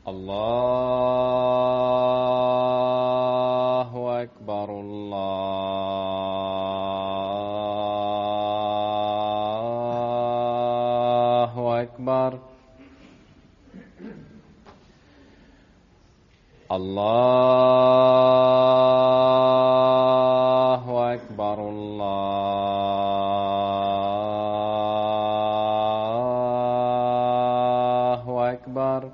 الله أكبر الله أكبر الله أكبر الله أكبر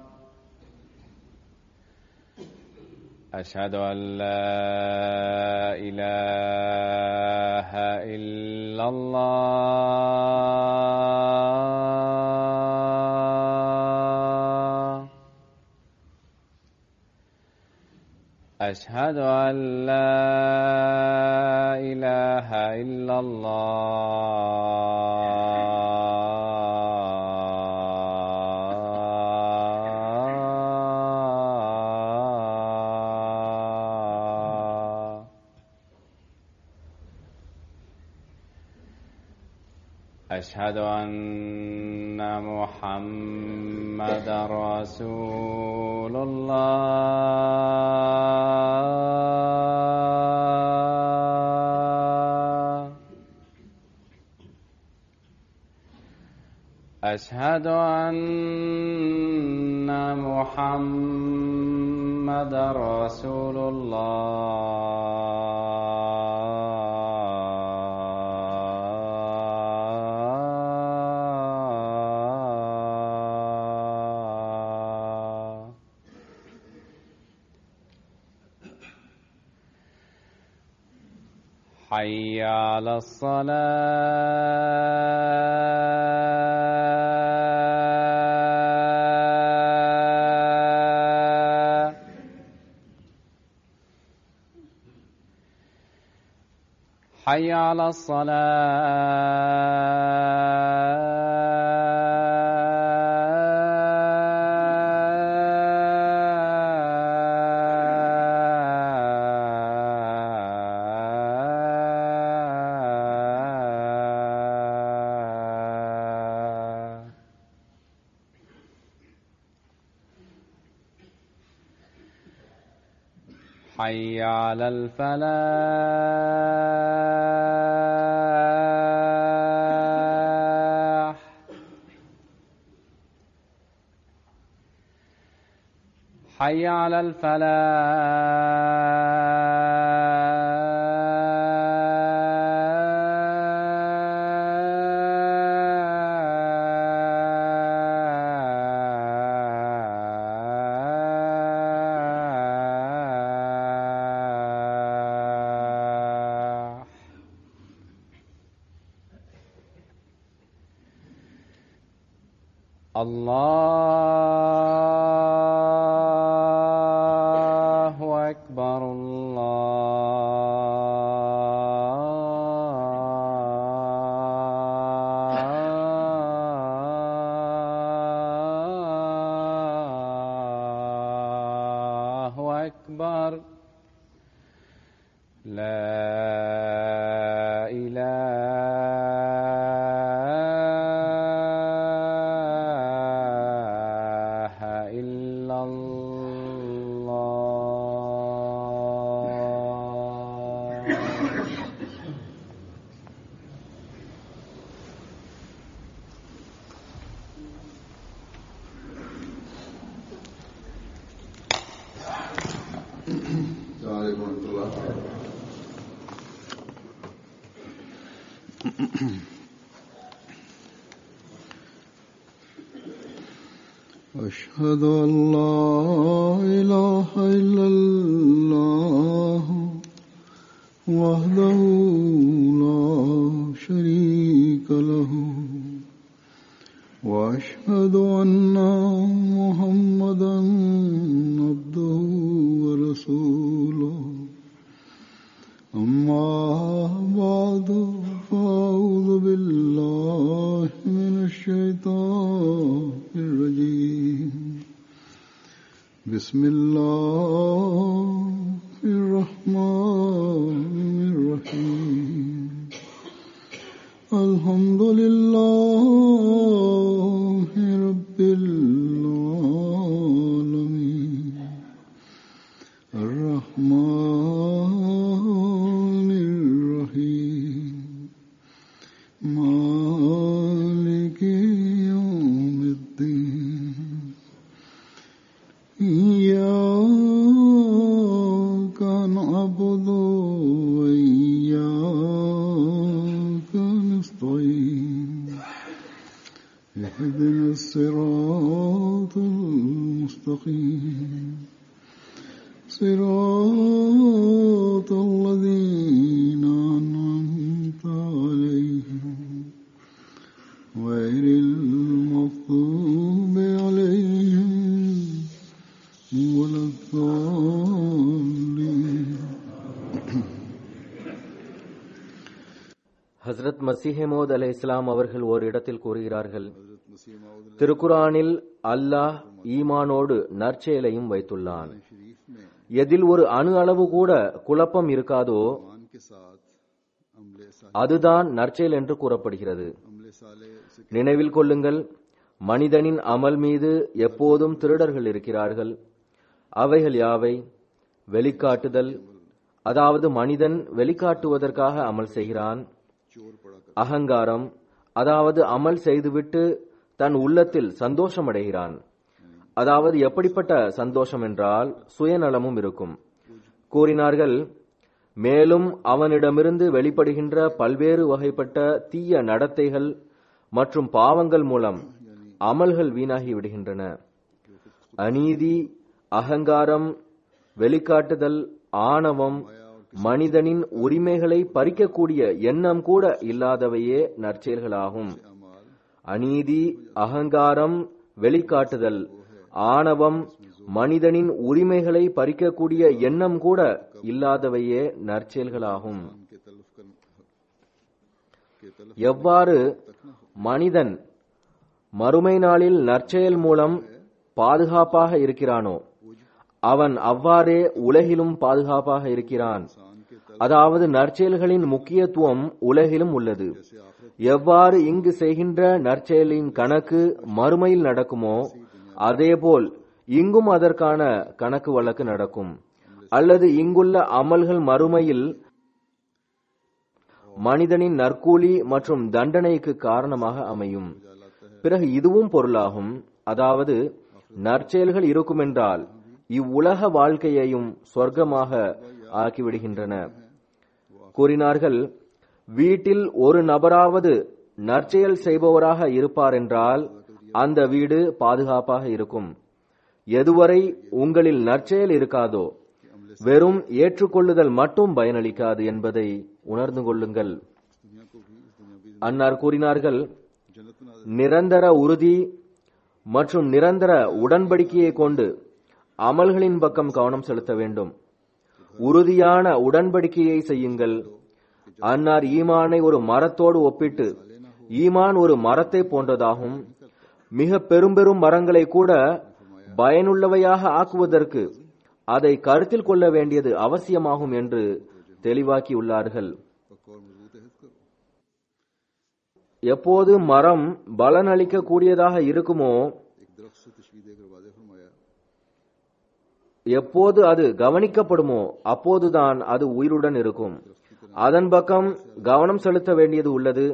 أشهد أن لا إله إلا الله أشهد أن لا إله إلا الله أشهد أن محمد رسول الله أشهد أن محمد رسول الله حي على الصلاة حي على الصلاة حي على الفلاح حي على الفلاح الله أكبر الله أكبر لا إله إلا الله السلام عليكم ورحمة الله أشهد أن لا إله إلا الله وحده لا شريك له وأشهد أن محمدا عبده ورسوله أما بعد فأعوذ بالله من الشيطان الرجيم بسم الله الرحمن الرحيم الحمد لله رب العالمين مستقيم صراط الذين أنعمت عليهم غير المغضوب عليهم ولا الضالين ஹஸ்ரத் மசிஹமோத் அலை இஸ்லாம் அவர்கள் ஒரு இடத்தில் கூறுகிறார்கள் திருக்குரானில் அல்லாஹ் ஈமானோடு நற்செயலையும் வைத்துள்ளான் எதில் ஒரு அணு அளவு கூட குழப்பம் இருக்காதோ அதுதான் நற்செயல் என்று கூறப்படுகிறது நினைவில் கொள்ளுங்கள் மனிதனின் அமல் மீது எப்போதும் திருடர்கள் இருக்கிறார்கள் அவைகள் யாவை வெளிக்காட்டுதல் அதாவது மனிதன் வெளிக்காட்டுவதற்காக அமல் செய்கிறான் அகங்காரம் அதாவது அமல் செய்துவிட்டு தன் உள்ளத்தில் சந்தோஷமடைகிறான் அதாவது எப்படிப்பட்ட சந்தோஷம் என்றால் சுயநலமும் இருக்கும் கூறினார்கள் மேலும் அவனிடமிருந்து வெளிப்படுகின்ற பல்வேறு வகைப்பட்ட தீய நடத்தைகள் மற்றும் பாவங்கள் மூலம் அமல்கள் வீணாகி விடுகின்றன அநீதி அகங்காரம் வெளிக்காட்டுதல் ஆணவம் மனிதனின் உரிமைகளை பறிக்கக்கூடிய எண்ணம் கூட இல்லாதவையே நற்செயல்களாகும் அநீதி அகங்காரம் வெளிக்காட்டுதல் ஆணவம் மனிதனின் உரிமைகளை பறிக்கக்கூடிய எண்ணம் கூட இல்லாதவையே நற்செயல்களாகும் எவ்வாறு மனிதன் மறுமை நாளில் நற்செயல் மூலம் பாதுகாப்பாக இருக்கிறானோ அவன் அவ்வாறே உலகிலும் பாதுகாப்பாக இருக்கிறான் அதாவது நற்செயல்களின் முக்கியத்துவம் உலகிலும் உள்ளது எவ்வாறு இங்கு செய்கின்ற நற்செயலின் கணக்கு மறுமையில் நடக்குமோ அதேபோல் இங்கும் அதற்கான கணக்கு வழக்கு நடக்கும் அல்லது இங்குள்ள அமல்கள் மறுமையில் மனிதனின் நற்கூலி மற்றும் தண்டனைக்கு காரணமாக அமையும் பிறகு இதுவும் பொருளாகும் அதாவது நற்செயல்கள் இருக்குமென்றால் இவ்வுலக வாழ்க்கையையும் சொர்க்கமாக ஆக்கிவிடுகின்றன கூறினார்கள் வீட்டில் ஒரு நபராவது நற்செயல் செய்பவராக இருப்பார் என்றால் அந்த வீடு பாதுகாப்பாக இருக்கும் எதுவரை உங்களில் நற்செயல் இருக்காதோ வெறும் ஏற்றுக்கொள்ளுதல் மட்டும் பயனளிக்காது என்பதை உணர்ந்து கொள்ளுங்கள் அன்னார் கூறினார்கள் நிரந்தர உறுதி மற்றும் நிரந்தர உடன்படிக்கையை கொண்டு அமல்களின் பக்கம் கவனம் செலுத்த வேண்டும் உறுதியான உடன்படிக்கையை செய்யுங்கள் அன்னார் ஈமானை ஒரு மரத்தோடு ஒப்பிட்டு ஈமான் ஒரு மரத்தை போன்றதாகும் மிக பெரும் பெரும் மரங்களை கூட பயனுள்ளவையாக ஆக்குவதற்கு அதை கருத்தில் கொள்ள வேண்டியது அவசியமாகும் என்று தெளிவாக்கியுள்ளார்கள் எப்போது மரம் பலனளிக்க கூடியதாக இருக்குமோ எப்போது அது கவனிக்கப்படுமோ அப்போதுதான் அது உயிருடன் இருக்கும் அதன் பக்கம் கவனம் செலுத்த வேண்டியது உள்ளது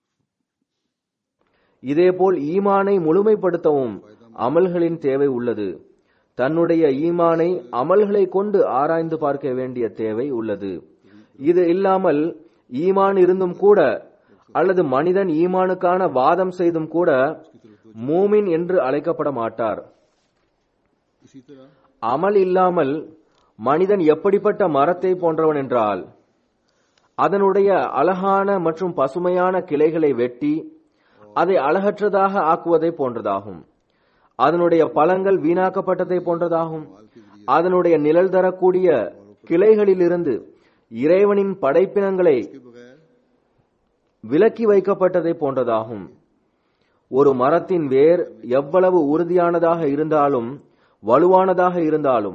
இதேபோல் ஈமானை முழுமைப்படுத்தவும் அமல்களின் தேவை உள்ளது தன்னுடைய ஈமானை அமல்களை கொண்டு ஆராய்ந்து பார்க்க வேண்டிய தேவை உள்ளது இது இல்லாமல் ஈமான் இருந்தும் கூட அல்லது மனிதன் ஈமானுக்கான வாதம் செய்தும் கூட மூமின் என்று அழைக்கப்பட மாட்டார் அமல் இல்லாமல் மனிதன் எப்படிப்பட்ட மரத்தை போன்றவன் என்றால் அதனுடைய அழகான மற்றும் பசுமையான கிளைகளை வெட்டி அதை அழகற்றதாக ஆக்குவதை போன்றதாகும் அதனுடைய பழங்கள் வீணாக்கப்பட்டதை போன்றதாகும் அதனுடைய நிழல் தரக்கூடிய கிளைகளிலிருந்து இறைவனின் படைப்பினங்களை விலக்கி வைக்கப்பட்டதை போன்றதாகும் ஒரு மரத்தின் வேர் எவ்வளவு உறுதியானதாக இருந்தாலும் வலுவானதாக இருந்தாலும்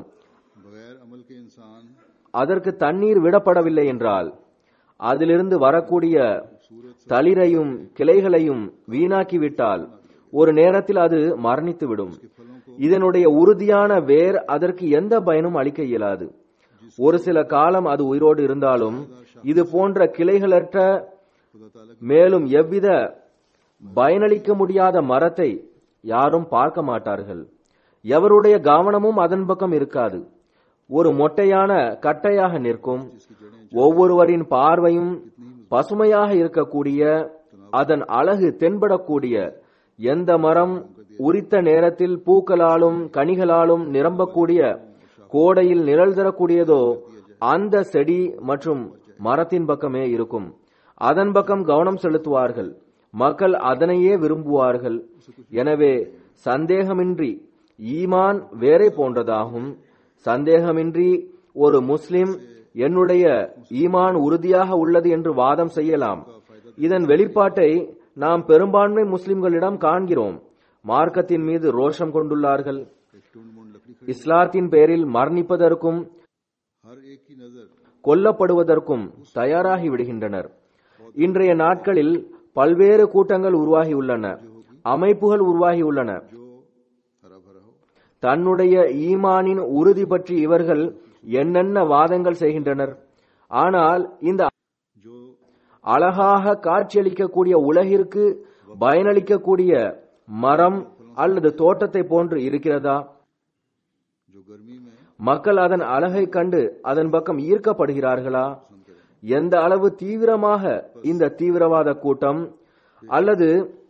அதற்கு தண்ணீர் விடப்படவில்லை என்றால் அதிலிருந்து வரக்கூடிய தளிரையும் கிளைகளையும் வீணாக்கிவிட்டால் ஒரு நேரத்தில் அது மரணித்துவிடும் இதனுடைய உறுதியான வேர் அதற்கு எந்த பயனும் அளிக்க இயலாது ஒரு சில காலம் அது உயிரோடு இருந்தாலும் இது போன்ற கிளைகளற்ற மேலும் எவ்வித பயனளிக்க முடியாத மரத்தை யாரும் பார்க்க மாட்டார்கள் எவருடைய கவனமும் அதன் பக்கம் இருக்காது ஒரு மொட்டையான கட்டையாக நிற்கும் ஒவ்வொருவரின் பார்வையும் பசுமையாக இருக்கக்கூடிய அதன் அழகு தென்படக்கூடிய எந்த மரம் உரித்த நேரத்தில் பூக்களாலும் கனிகளாலும் நிரம்பக்கூடிய கோடையில் நிழல் தரக்கூடியதோ அந்த செடி மற்றும் மரத்தின் பக்கமே இருக்கும் அதன் பக்கம் கவனம் செலுத்துவார்கள் மக்கள் அதனையே விரும்புவார்கள் எனவே சந்தேகமின்றி ஈமான் வேறே போன்றதாகும் சந்தேகமின்றி ஒரு முஸ்லிம் என்னுடைய ஈமான் உறுதியாக உள்ளது என்று வாதம் செய்யலாம் இதன் வெளிப்பாட்டை நாம் பெரும்பான்மை முஸ்லிம்களிடம் காண்கிறோம் மார்க்கத்தின் மீது ரோஷம் கொண்டுள்ளார்கள் एक टूंड मूंड लकड़ी இஸ்லாத்தின் பெயரில் மரணிப்பதற்கும் हर एक की नजर கொல்லப்படுவதற்கும் தயாராகி விடுகின்றனர் இன்றைய நாட்களில் பல்வேறு கூட்டங்கள் உருவாகியுள்ளன அமைப்புகள் உருவாகியுள்ளன जो हरा भरा हो தன்னுடைய ஈமானின் உறுதி பற்றி இவர்கள் என்னென்ன வாதங்கள் செய்கின்றனர் ஆனால் இந்த जो அழகாக காட்சியளிக்கக்கூடிய உலகிற்கு பயனளிக்கக்கூடிய மரம் அல்லது தோட்டத்தை போன்று இருக்கிறதா जो गर्मी में மக்கள் அதன் அழகை கண்டு அதன் பக்கம் ஈர்க்கப்படுகிறார்களா எந்த அளவு தீவிரமாக இந்த தீவிரவாத கூட்டம் அல்லது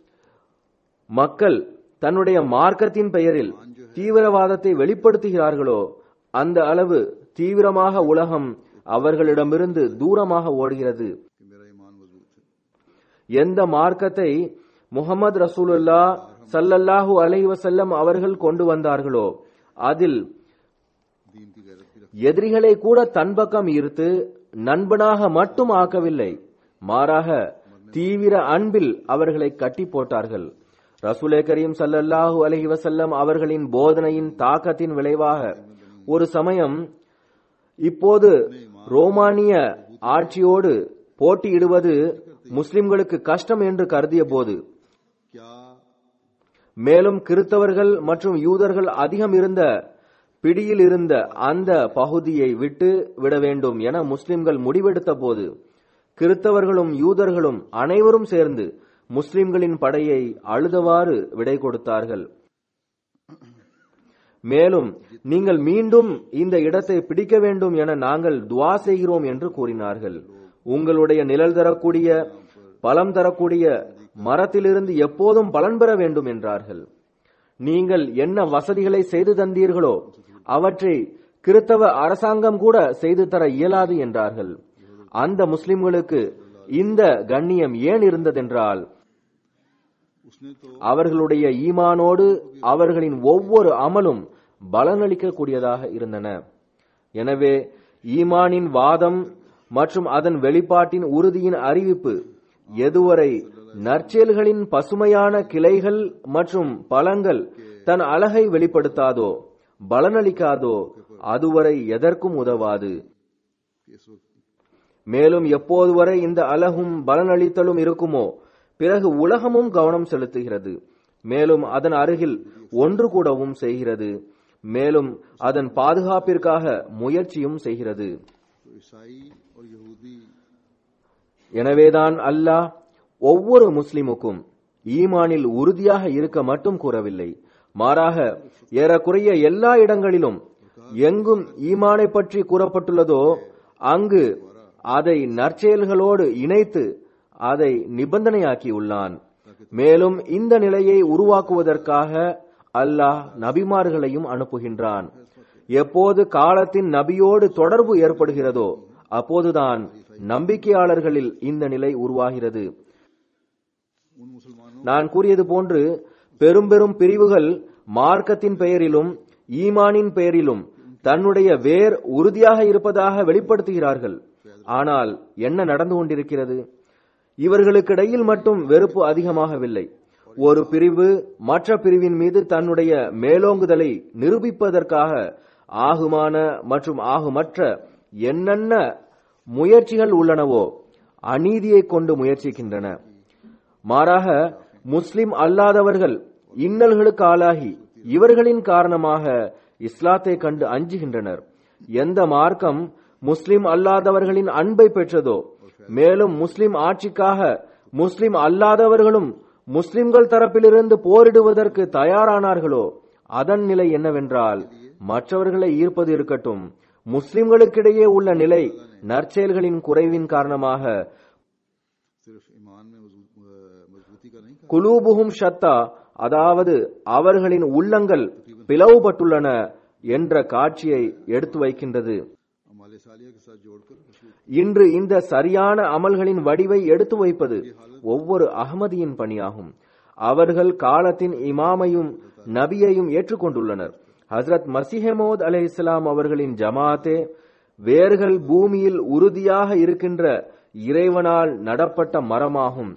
மக்கள் தன்னுடைய மார்க்கத்தின் பெயரில் தீவிரவாதத்தை வெளிப்படுத்துகிறார்களோ அந்த அளவு தீவிரமாக உலகம் அவர்களிடமிருந்து தூரமாக ஓடுகிறது कि मेरा ईमान मजबूत है எந்த மார்க்கத்தை முகமது ரசூலுல்லா சல்லல்லாஹு அலைஹி வஸல்லம் அவர்கள் கொண்டு வந்தார்களோ அதில் दीन की गैरत की रख எதிரிகளை கூட தன் பக்கம் ஈர்த்து நண்பனாக மட்டும் ஆக்கவில்லை மாறாக தீவிர அன்பில் அவர்களை கட்டி போட்டார்கள் ரசூலே கரீம் சல்லல்லாஹு அலைஹி வஸல்லம் அவர்களின் போதனையின் தாக்கத்தின் விளைவாக ஒரு சமயம் இப்போது ரோமானிய ஆட்சியோடு போட்டியிடுவது முஸ்லிம்களுக்கு கஷ்டம் என்று கருதிய போது क्या மேலும் கிறித்தவர்கள் மற்றும் யூதர்கள் அதிகம் இருந்த பிடியில் இருந்த அந்த பகுதியை விட்டு விட வேண்டும் என முஸ்லிம்கள் முடிவெடுத்த போது கிறித்தவர்களும் யூதர்களும் அனைவரும் சேர்ந்து முஸ்லிம்களின் படையை அழுதவாறு விடை கொடுத்தார்கள் மேலும் நீங்கள் மீண்டும் இந்த இடத்தை பிடிக்க வேண்டும் என நாங்கள் துவா செய்கிறோம் என்று கூறினார்கள் உங்களுடைய நிழல் தரக்கூடிய பலம் தரக்கூடிய மரத்திலிருந்து எப்போதும் பலன் பெற வேண்டும் என்றார்கள் நீங்கள் என்ன வசதிகளை செய்து தந்தீர்களோ அவற்றை கிறித்தவ அரசாங்கம் கூட செய்து தர இயலாது என்றார்கள் அந்த முஸ்லிம்களுக்கு இந்த கண்ணியம் ஏன் இருந்ததென்றால் उसने तो அவர்களுடைய ஈமானோடு அவர்களின் ஒவ்வொரு அமலும் பலனளிக்கக்கூடியதாக இருந்தன எனவே ஈமானின் வாதம் மற்றும் அதன் வெளிப்பாட்டின் உறுதியின் அறிவிப்பு எதுவரை நற்செயல்களின் பசுமையான கிளைகள் மற்றும் பழங்கள் தன் அழகை வெளிப்படுத்தாதோ பலனளிக்காதோ அதுவரை எதற்கும் உதவாது कि इस वक्त மேலும் எப்போது வரை இந்த அழகும் பலனளித்தலும் இருக்குமோ பிறகு உலகமும் கவனம் செலுத்துகிறது மேலும் அதன் அருகில் ஒன்று கூடவும் செய்கிறது மேலும் அதன் பாதுகாப்பிற்காக முயற்சியும் செய்கிறது तो ईसाई और यहूदी எனவேதான் அல்லாஹ் ஒவ்வொரு முஸ்லிமுக்கும் ஈமானில் உறுதியாக இருக்க மட்டும் கூறவில்லை மாறாக ஏறக்குறைய எல்லா இடங்களிலும் எங்கும் ஈமானை பற்றி கூறப்பட்டுள்ளதோ அங்கு அதை நற்செயல்களோடு இணைத்து அதை நிபந்தனையாக்கியுள்ளான் மேலும் இந்த நிலையை உருவாக்குவதற்காக அல்லாஹ் நபிமார்களையும் அனுப்புகின்றான் எப்போது காலத்தின் நபியோடு தொடர்பு ஏற்படுகிறதோ அப்போதுதான் நம்பிக்கையாளர்களில் இந்த நிலை உருவாகிறது उन मुसलमानों நான் கூறியது போன்று பெரும் பெரும் பிரிவுகள் மார்க்கத்தின் பெயரிலும் ஈமானின் பெயரிலும் தன்னுடைய வேர் உறுதியாக இருப்பதாக வெளிப்படுத்துகிறார்கள் ஆனால் என்ன நடந்து கொண்டிருக்கிறது இவர்களுக்கிடையில் மட்டும் வெறுப்பு அதிகமாகவில்லை ஒரு பிரிவு மற்ற பிரிவின் மீது தன்னுடைய மேலோங்குதலை நிரூபிப்பதற்காக ஆகுமான மற்றும் ஆகுமற்ற என்னென்ன முயற்சிகள் உள்ளனவோ அநீதியை கொண்டு முயற்சிக்கின்றன மாறாக முஸ்லிம் அல்லாதவர்கள் இன்னல்களுக்கு ஆளாகி இவர்களின் காரணமாக இஸ்லாத்தை கண்டு அஞ்சுகின்றனர் எந்த மார்க்கம் முஸ்லிம் அல்லாதவர்களின் அன்பை பெற்றதோ மேலும் முஸ்லிம் ஆட்சிக்காக முஸ்லிம் அல்லாதவர்களும் முஸ்லிம்கள் தரப்பிலிருந்து போரிடுவதற்கு தயாரானார்களோ அதன் நிலை என்னவென்றால் மற்றவர்களை ஈர்ப்பது இருக்கட்டும் முஸ்லிம்களுக்கிடையே உள்ள நிலை நற்செயல்களின் குறைவின் காரணமாக सिर्फ ईमान में मजबूत- अ, मजबूती का नहीं कहा குலூபுகும் ஷத்தா அதாவது அவர்களின் உள்ளங்கள் பிளவுபட்டுள்ளன என்ற காட்சியை எடுத்து வைக்கின்றது अमाल सालिया के साथ जोड़कर रसूल இன்று இந்த சரியான அமல்களின் வடிவை எடுத்து வைப்பது ஒவ்வொரு அகமதியின் பணியாகும் அவர்கள் காலத்தின் இமாமையும் நபியையும் ஏற்றுக்கொண்டுள்ளனர் ஹஸ்ரத் மசிஹமோத் அலை இஸ்லாம் அவர்களின் ஜமாத்தே வேர்கள் பூமியில் உறுதியாக இருக்கின்ற இறைவனால் நடப்பட்ட மரமாகும்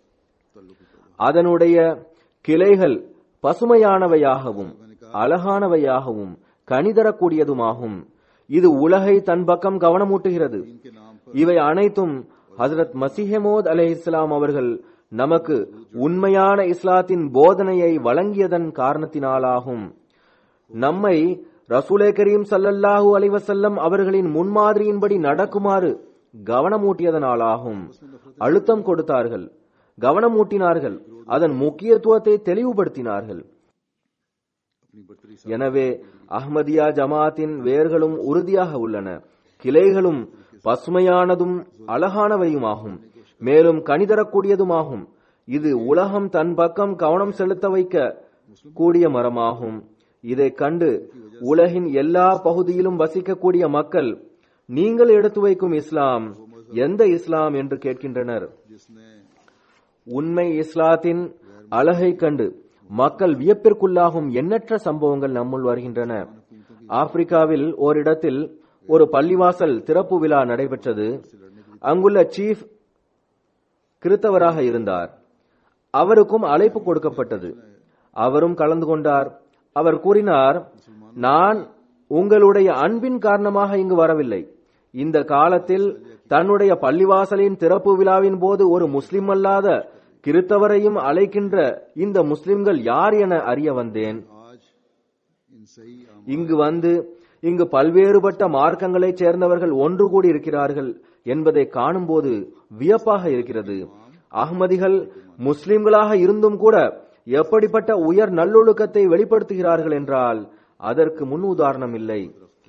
அதனுடைய கிளைகள் பசுமையானவையாகவும் அழகானவையாகவும் கனிதரக்கூடியதுமாகும் இது உலகை தன் பக்கம் கவனமூட்டுகிறது के नाम पर இவை அனைத்தும் ஹசரத் மசிஹமோத் அலை இஸ்லாம் அவர்கள் நமக்கு உண்மையான இஸ்லாத்தின் போதனையை வழங்கியதன் காரணத்தினாலாகும் நம்மை ரசூலே கரீம் சல்லல்லாஹு அலைஹி வஸல்லம் அவர்களின் முன்மாதிரியின்படி நடக்குமாறு கவனமூட்டியதனாலாகும் அழுத்தம் கொடுத்தார்கள் கவனமூட்டினார்கள் அதன் முக்கியத்துவத்தை தெளிவுபடுத்தினார்கள் अपनी बरतरी எனவே அஹ்மதியா ஜமாத்தின் வேர்களும் உறுதியாக உள்ளன கிளைகளும் பசுமையானதும் அழகானவையுமாகும் மேலும் கனிதரக்கூடியதுமாகும் இது உலகம் தன் பக்கம் கவனம் செலுத்த வைக்க கூடிய மரமாகும் இதை கண்டு உலகின் எல்லா பகுதியிலும் வசிக்கக்கூடிய மக்கள் நீங்கள் எடுத்து வைக்கும் இஸ்லாம் எந்த இஸ்லாம் என்று கேட்கின்றனர் जिसने உண்மை இஸ்லாத்தின் அழகை கண்டு மக்கள் வியப்பிற்குள்ளாகும் எண்ணற்ற சம்பவங்கள் நம்முள் வருகின்றன ஆப்பிரிக்காவில் ஓரிடத்தில் ஒரு பள்ளிவாசல் திறப்பு விழா நடைபெற்றது அங்குள்ள சீஃப் கிறித்தவராக இருந்தார் அவருக்கும் அழைப்பு கொடுக்கப்பட்டது அவரும் கலந்து கொண்டார் அவர் கூறினார் நான் உங்களுடைய அன்பின் காரணமாக இங்கு வரவில்லை இந்த காலத்தில் தன்னுடைய பள்ளிவாசலின் திறப்பு விழாவின் போது ஒரு முஸ்லிம் அல்லாத கிறித்தவரையும் அழைக்கின்ற இந்த முஸ்லிம்கள் யார் என அறிய வந்தேன் आज इन सही आम இங்கு வந்து இங்கு பல்வேறுபட்ட மார்க்கங்களைச் சேர்ந்தவர்கள் ஒன்று கூடி இருக்கிறார்கள் என்பதை காணும்போது வியப்பாக இருக்கிறது அஹ்மதிகள் முஸ்லிம்களாக இருந்தும் கூட எப்படிப்பட்ட உயர் நல்லொழுக்கத்தை வெளிப்படுத்துகிறார்கள் என்றால் அதற்கு முன் உதாரணம் இல்லை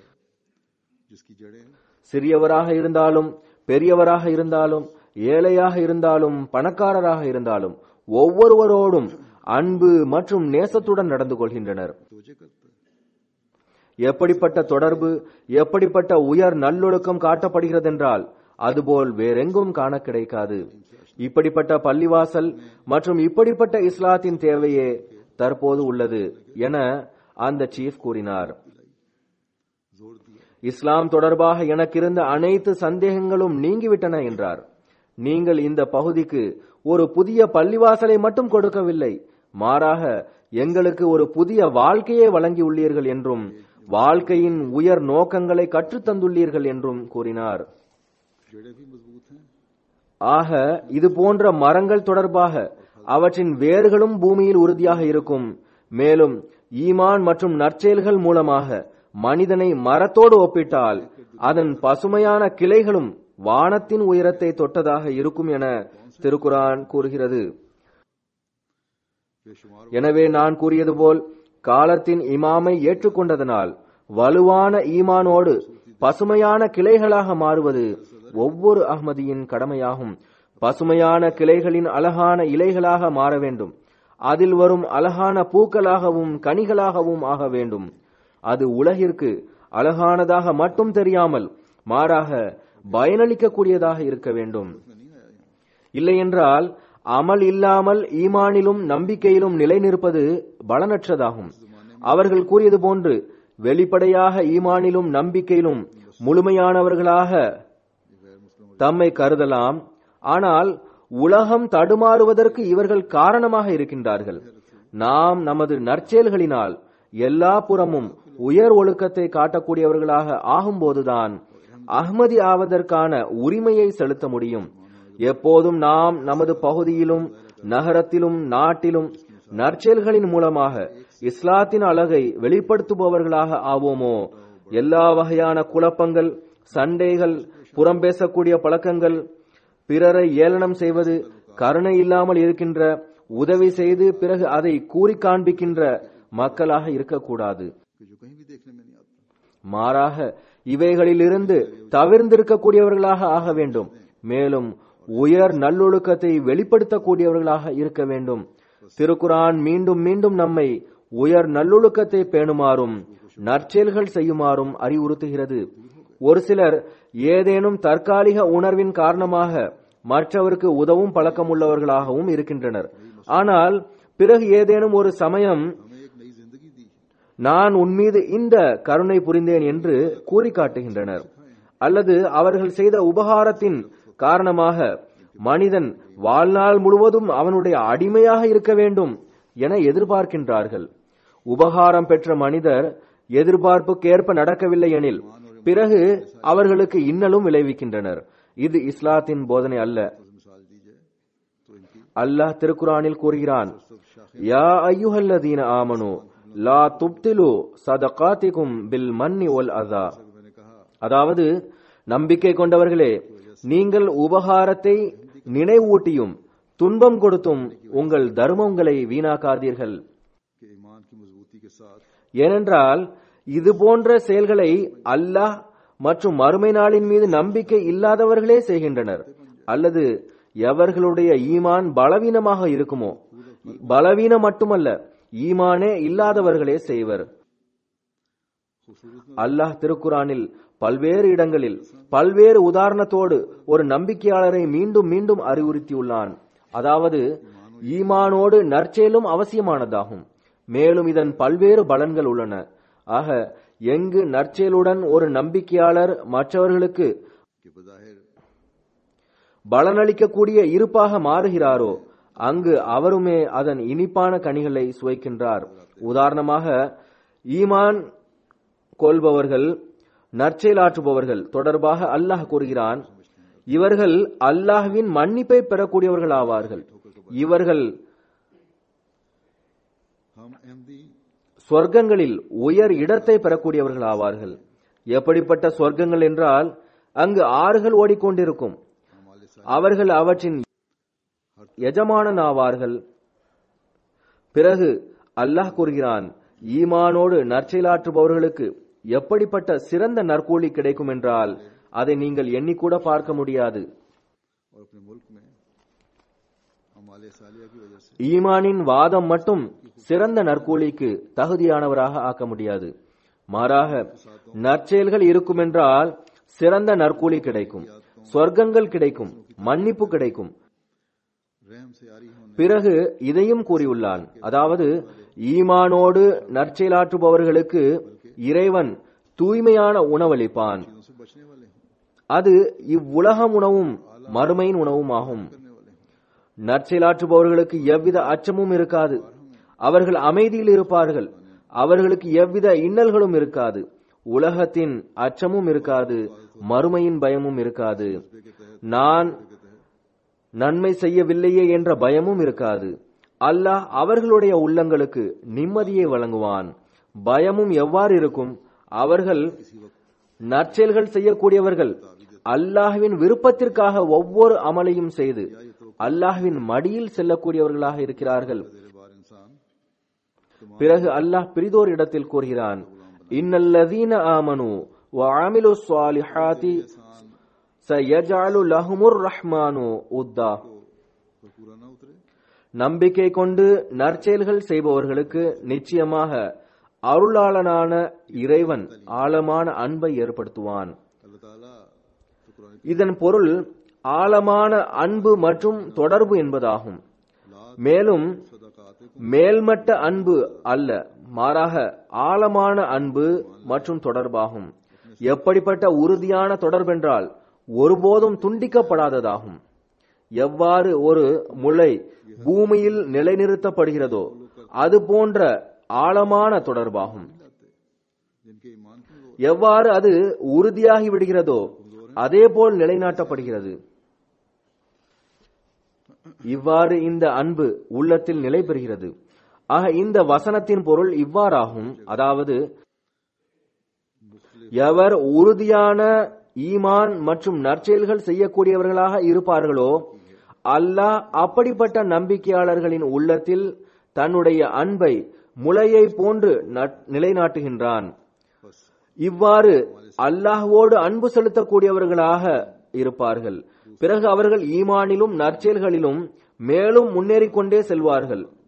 जिसकी जड़ें சிறியவராக இருந்தாலும் பெரியவராக இருந்தாலும் ஏழையாக இருந்தாலும் பணக்காரராக இருந்தாலும் ஒவ்வொருவரோடும் அன்பு மற்றும் நேசத்துடன் நடந்து கொள்கின்றனர் तोजे करता है எப்படிப்பட்ட தொடர்பு எப்படிப்பட்ட உயர் நல்லொழுக்கம் காட்டப்படுகிறதென்றால் அதுபோல் வேறெங்கும் காண கிடைக்காது இப்படிப்பட்ட பள்ளிவாசல் மற்றும் இப்படிப்பட்ட இஸ்லாத்தின் தேவையே தற்போது உள்ளது என அந்த சீஃப் கூறினார் जोर दिया இஸ்லாம் தொடர்பாக எனக்கு இருந்த அனைத்து சந்தேகங்களும் நீங்கிவிட்டன என்றார் நீங்கள் இந்த பகுதிக்கு ஒரு புதிய பள்ளிவாசலை மட்டும் கொடுக்கவில்லை மாறாக எங்களுக்கு ஒரு புதிய வாழ்க்கையை வழங்கியுள்ளீர்கள் என்றும் வாழ்க்கையின் உயர் நோக்கங்களை கற்றுத்தந்துள்ளீர்கள் என்றும் கூறினார் जड़ें भी मजबूत हैं ஆக இது போன்ற மரங்கள் தொடர்பாக அவற்றின் வேர்களும் பூமியில் உறுதியாக இருக்கும் மேலும் ஈமான் மற்றும் நற்செயல்கள் மூலமாக மனிதனை மரத்தோடு ஒப்பிட்டால் அதன் பசுமையான கிளைகளும் வானத்தின் உயரத்தை தொட்டதாக இருக்கும் என திருக்குரான் கூறுகிறது बेशुमार எனவே நான் கூறியது போல் காலத்தின் இமாமை ஏற்றுக்கொண்டதனால் வலுவான ஈமானோடு பசுமையான கிளைகளாக மாறுவது ஒவ்வொரு அஹ்மதியின் கடமையாகும் பசுமையான கிளைகளின் அழகான இலைகளாக மாற வேண்டும் அதில் வரும் அழகான பூக்களாகவும் கனிகளாகவும் ஆக வேண்டும் அது உலகிற்கு அழகானதாக மட்டும் தெரியாமல் மாறாக பயனளிக்கக்கூடியதாக இருக்க வேண்டும் இல்லையென்றால் அமல் இல்லாமல் ஈமானிலும் நம்பிக்கையிலும் நிலை நிற்பது பலனற்றதாகும் அவர்கள் கூறியது போன்று வெளிப்படையாக ஈமானிலும் நம்பிக்கையிலும் முழுமையானவர்களாக தம்மை கருதலாம் ஆனால் உலகம் தடுமாறுவதற்கு இவர்கள் காரணமாக இருக்கின்றார்கள் நாம் நமது நற்செயல்களினால் எல்லா புறமும் உயர் ஒழுக்கத்தை காட்டக்கூடியவர்களாக ஆகும்போதுதான் அஹ்மதி ஆவதற்கான உரிமையை செலுத்த முடியும் எப்போதும் நாம் நமது பகுதியிலும் நகரத்திலும் நாட்டிலும் நற்செயல்களின் மூலமாக இஸ்லாத்தின் அழகை வெளிப்படுத்துபவர்களாக ஆவோமோ எல்லா வகையான குழப்பங்கள் சண்டைகள் புறம் பேசக்கூடிய பழக்கங்கள் பிறரை ஏளனம் செய்வது கருணை இல்லாமல் இருக்கின்ற உதவி செய்து பிறகு அதை கூறி காண்பிக்கின்ற மக்களாக இருக்கக்கூடாது कि जो कहीं भी देखने में नहीं आता மாறாக இவைகளிலிருந்து தவிர்ந்திருக்கக்கூடியவர்களாக ஆக வேண்டும் மேலும் உயர் நல்லொழுக்கத்தை வெளிப்படுத்தக்கூடியவர்களாக இருக்க வேண்டும் திருக்குரான் மீண்டும் மீண்டும் நம்மை உயர் நல்லொழுக்கத்தை பேணுமாறும் நற்செயல்கள் செய்யுமாறும் அறிவுறுத்துகிறது ஒரு சிலர் ஏதேனும் தற்காலிக உணர்வின் காரணமாக மற்றவருக்கு உதவும் பழக்கமுள்ளவர்களாகவும் இருக்கின்றனர் ஆனால் பிறகு ஏதேனும் ஒரு சமயம் हमें एक नई जिंदगी दी है நான் உன்மீது இந்த கருணை புரிந்தேன் என்று கூறி காட்டுகின்றனர் அல்லது அவர்கள் செய்த உபகாரத்தின் காரணமாக மனிதன் வாழ்நாள் முழுவதும் அவனுடைய அடிமையாக இருக்க வேண்டும் என எதிர்பார்க்கின்றார்கள் உபகாரம் பெற்ற மனிதர் எதிர்பார்ப்புக்கேற்ப நடக்கவில்லை எனில் பிறகு அவர்களுக்கு இன்னலும் விளைவிக்கின்றனர் இது இஸ்லாத்தின் போதனை அல்ல मिसाल दी जाए तो इनकी அல்லாஹ் திருக்குரானில் கூறுகிறான் யா ஐயுஹல்லதீன ஆமனு லா துப்திலு சதகாத்திகும் பில் மன்னி ஒல் அதா मैंने कहा அதாவது நம்பிக்கை கொண்டவர்களே நீங்கள் உபகாரத்தை நினைவூட்டியும் துன்பம் கொடுத்தும் உங்கள் தர்மங்களை வீணாக்காதீர்கள் कि ईमान की मजबूती के साथ ஏனென்றால் இது போன்ற செயல்களை அல்லாஹ் மற்றும் மறுமை நாளின் மீது நம்பிக்கை இல்லாதவர்களே செய்கின்றனர் அல்லது எவர்களுடைய ஈமான் பலவீனமாக இருக்குமோ பலவீனம் மட்டுமல்ல ஈமானே இல்லாதவர்களே செய்வர் அல்லாஹ் திருக்குரானில் பல்வேறு இடங்களில் பல்வேறு உதாரணத்தோடு ஒரு நம்பிக்கையாளரை மீண்டும் மீண்டும் அறிவுறுத்தியுள்ளான் அதாவது ஈமானோடு நற்செயலும் அவசியமானதாகும் மேலும் இதன் பல்வேறு பலன்கள் உள்ளன ஆக எங்கு நற்செயலுடன் ஒரு நம்பிக்கையாளர் மற்றவர்களுக்கு कि बज़ाहिर பலனளிக்கக்கூடிய இருப்பாக மாறுகிறாரோ அங்கு அவருமே அதன் இனிப்பான கனிகளை சுவைக்கின்றார் உதாரணமாக ஈமான் கொள்பவர்கள் நற்செயலாற்றுபவர்கள் தொடர்பாக அல்லாஹ் கூறுகிறான் இவர்கள் அல்லாஹ்வின் மன்னிப்பை பெறக்கூடியவர்கள் ஆவார்கள் இவர்கள் हम अहमदी சொர்க்கங்களில் உயர் இடத்தை பெறக்கூடியவர்கள் ஆவார்கள் எப்படிப்பட்ட சொர்க்கங்கள் என்றால் அங்கு ஆறுகள் ஓடிக்கொண்டிருக்கும் அவர்கள் அவற்றின் எஜமானன் ஆவார்கள் பிறகு அல்லாஹ் கூறுகிறான் ஈமானோடு நற்செயலாற்றுபவர்களுக்கு எப்படிப்பட்ட சிறந்த நற்கூலி கிடைக்கும் என்றால் அதை நீங்கள் எண்ணிக்கூட பார்க்க முடியாது और अपने मुल्क में हमारे सालिया की वजह से ஈமானின் வாதம் மட்டும் சிறந்த நற்கூலிக்கு தகுதியானவராக ஆக்க முடியாது மாறாக நற்செயல்கள் இருக்குமென்றால் சிறந்த நற்கூலி கிடைக்கும் சொர்க்கங்கள் கிடைக்கும் மன்னிப்பு கிடைக்கும் रहम से यारी होने பிறகு இதையும் கூறியுள்ளான் அதாவது ஈமானோடு நற்செயலாற்றுபவர்களுக்கு இறைவன் தூய்மையான உணவளிப்பான் चीजों से बचने वाले हों அது இவ்வுலகம் உணவும் மறுமையின் உணவும் ஆகும் करने वाले हों நற்செயலாற்றுபவர்களுக்கு எவ்வித அச்சமும் இருக்காது அவர்கள் அமைதியில் இருப்பார்கள் அவர்களுக்கு எவ்வித இன்னல்களும் இருக்காது உலகத்தின் அச்சமும் இருக்காது மறுமையின் பயமும் இருக்காது நான் நன்மை செய்யவில்லையே என்ற பயமும் இருக்காது அல்லாஹ் அவர்களுடைய உள்ளங்களுக்கு நிம்மதியை வழங்குவான் பயமும் எவ்வாறு இருக்கும் அவர்கள் நற்செயல்கள் செய்யக்கூடியவர்கள் அல்லாஹ்வின் விருப்பத்திற்காக ஒவ்வொரு அமலையும் செய்து அல்லாஹ்வின் மடியில் செல்லக்கூடியவர்களாக இருக்கிறார்கள் तेरे बार इंसान பிறகு அல்லாஹ் பிரிதோர் இடத்தில் கூறுகிறான் இன்னல்லதீன ஆமனு வஅமிலு ஸாலிஹாத்தி சயஜஅலு லஹுமுர் ரஹ்மானு உத்தா कोई पूरा ना उतरे நம்பிக்கை கொண்டு நற்செயல்கள் செய்பவர்களுக்கு நிச்சயமாக அருளாளனான இறைவன் ஆழமான அன்பை ஏற்படுத்துவான் अल्लाह ताला तो कुरान இதன் பொருள் ஆழமான அன்பு மற்றும் தொடர்பு என்பதாகும் மேலும் सदाकात மேல்மட்ட அன்பு அல்ல மாறாக ஆழமான அன்பு மற்றும் தொடர்பாகும் எப்படிப்பட்ட உறுதியான தொடர்பென்றால் ஒருபோதும் துண்டிக்கப்படாததாகும் எவ்வாறு ஒரு முளை பூமியில் நிலைநிறுத்தப்படுகிறதோ அது போன்ற ஆழமான தொடர்பாகும் जिनके ईमान की वो எவ்வாறு அது உறுதியாகி விடுகிறதோ அதேபோல் நிலைநாட்டப்படுகிறது இவ்வாறு இந்த அன்பு உள்ளத்தில் நிலை பெறுகிறது ஆக இந்த வசனத்தின் பொருள் இவ்வாறாகும் அதாவது எவர் உறுதியான ஈமான் மற்றும் நற்செயல்கள் செய்யக்கூடியவர்களாக இருப்பார்களோ அல்லாஹ் அப்படிப்பட்ட நம்பிக்கையாளர்களின் உள்ளத்தில் தன்னுடைய அன்பை முளையை போன்று நட்- நிலைநாட்டுகின்றான் இவ்வாறு அல்லாஹ்வோடு அன்பு செலுத்தக்கூடியவர்களாக இருப்பார்கள் பிறகு அவர்கள் ஈமானிலும் நற்செயல்களிலும் மேலும் முன்னேறிக் கொண்டே செல்வார்கள்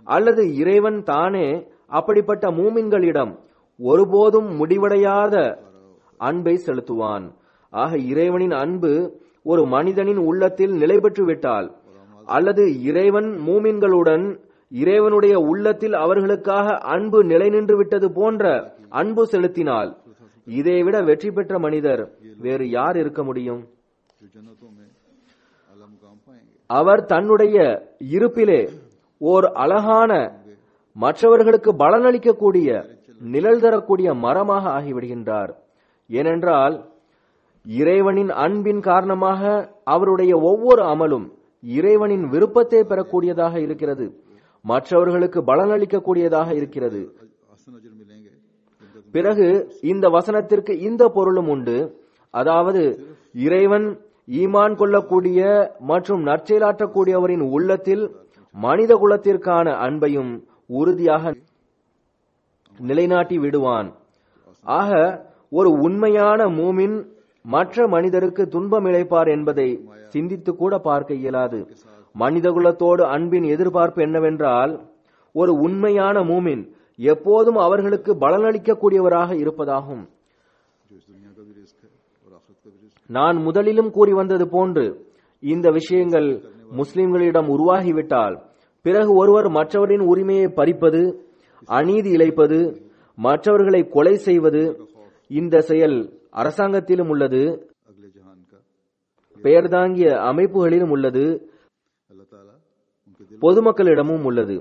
அல்லது இறைவன் தானே அப்படிப்பட்ட மூமின்களிடம் ஒருபோதும் முடிவடையாத அன்பை செலுத்துவான் ஆக இறைவனின் அன்பு ஒரு மனிதனின் உள்ளத்தில் நிலை பெற்று விட்டால் அல்லது இறைவன் மூமின்களுடன் இறைவனுடைய உள்ளத்தில் அவர்களுக்காக அன்பு நிலை நின்று விட்டது போன்ற அன்பு செலுத்தினால் இதைவிட வெற்றி பெற்ற மனிதர் வேறு யார் இருக்க முடியும் जो जन्नतों में अला मुकाम पाएंगे அவர் தன்னுடைய இருப்பிலே ஓர் அழகான மற்றவர்களுக்கு பலனளிக்கக்கூடிய நிழல் தரக்கூடிய மரமாக ஆகிவிடுகின்றார் ஏனென்றால் இறைவனின் அன்பின் காரணமாக அவருடைய ஒவ்வொரு அமலும் இறைவனின் விருப்பத்தை பெறக்கூடியதாக இருக்கிறது மற்றவர்களுக்கு பலனளிக்கக்கூடியதாக இருக்கிறது हसन अजर मिलेंगे जिनका பிறகு இந்த வசனத்திற்கு இந்த பொருளும் உண்டு அதாவது இறைவன் ஈமான் கொள்ளக்கூடிய மற்றும் நற்செயலாற்றக்கூடியவரின் உள்ளத்தில் மனித குலத்திற்கான அன்பையும் உறுதியாக நிலைநாட்டி விடுவான் ஆக ஒரு உண்மையான மூமின் மற்ற மனிதருக்கு துன்பம் இழைப்பார் என்பதை சிந்தித்து கூட பார்க்க இயலாது மனிதகுலத்தோடு அன்பின் எதிர்பார்ப்பு என்னவென்றால் ஒரு உண்மையான மூமின் எப்போதும் அவர்களுக்கு பலனளிக்கக்கூடியவராக இருப்பதாகும் जो इस दुनिया का भी रिस्क है और आखिरत का भी रिस्क நான் முதலிலும் கூறி வந்தது போன்று இந்த விஷயங்கள் முஸ்லிம்களிடம் உருவாகிவிட்டால் பிறகு ஒருவர் மற்றவரின் உரிமையை பறிப்பது அநீதி இழைப்பது மற்றவர்களை கொலை செய்வது இந்த செயல் அரசாங்கத்திலும் உள்ளது अगले जहान का பெயர் தாங்கிய அமைப்புகளிலும் உள்ளது अल्लाह ताला उनके दिल பொதுமக்களிடமும் உள்ளது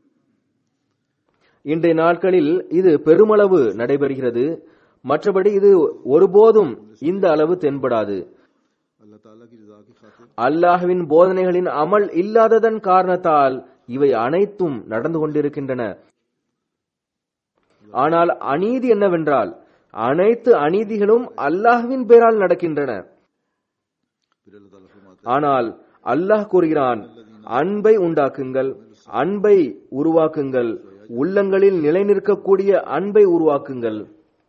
இன்றைய நாட்களில் இது பெருமளவு நடைபெறுகிறது மற்றபடி இது ஒருபோதும் இந்த அளவு தென்படாது अल्लाह ताला की रजा की खातिर அல்லாஹ்வின் போதனைகளின் அமல் இல்லாததன் காரணத்தால் இவை அனைத்தும் நடந்து கொண்டிருக்கின்றன ஆனால் அநீதி என்னவென்றால் அனைத்து அநீதிகளும் அல்லாஹ்வின் பேரால் நடக்கின்றன फिर अल्लाह ताला फरमाते ஆனால் அல்லாஹ் கூறுகிறான் அன்பை உண்டாக்குங்கள் அன்பை உருவாக்குங்கள் உள்ளங்களில் நிலைநிற்கக்கூடிய அன்பை உருவாக்குங்கள்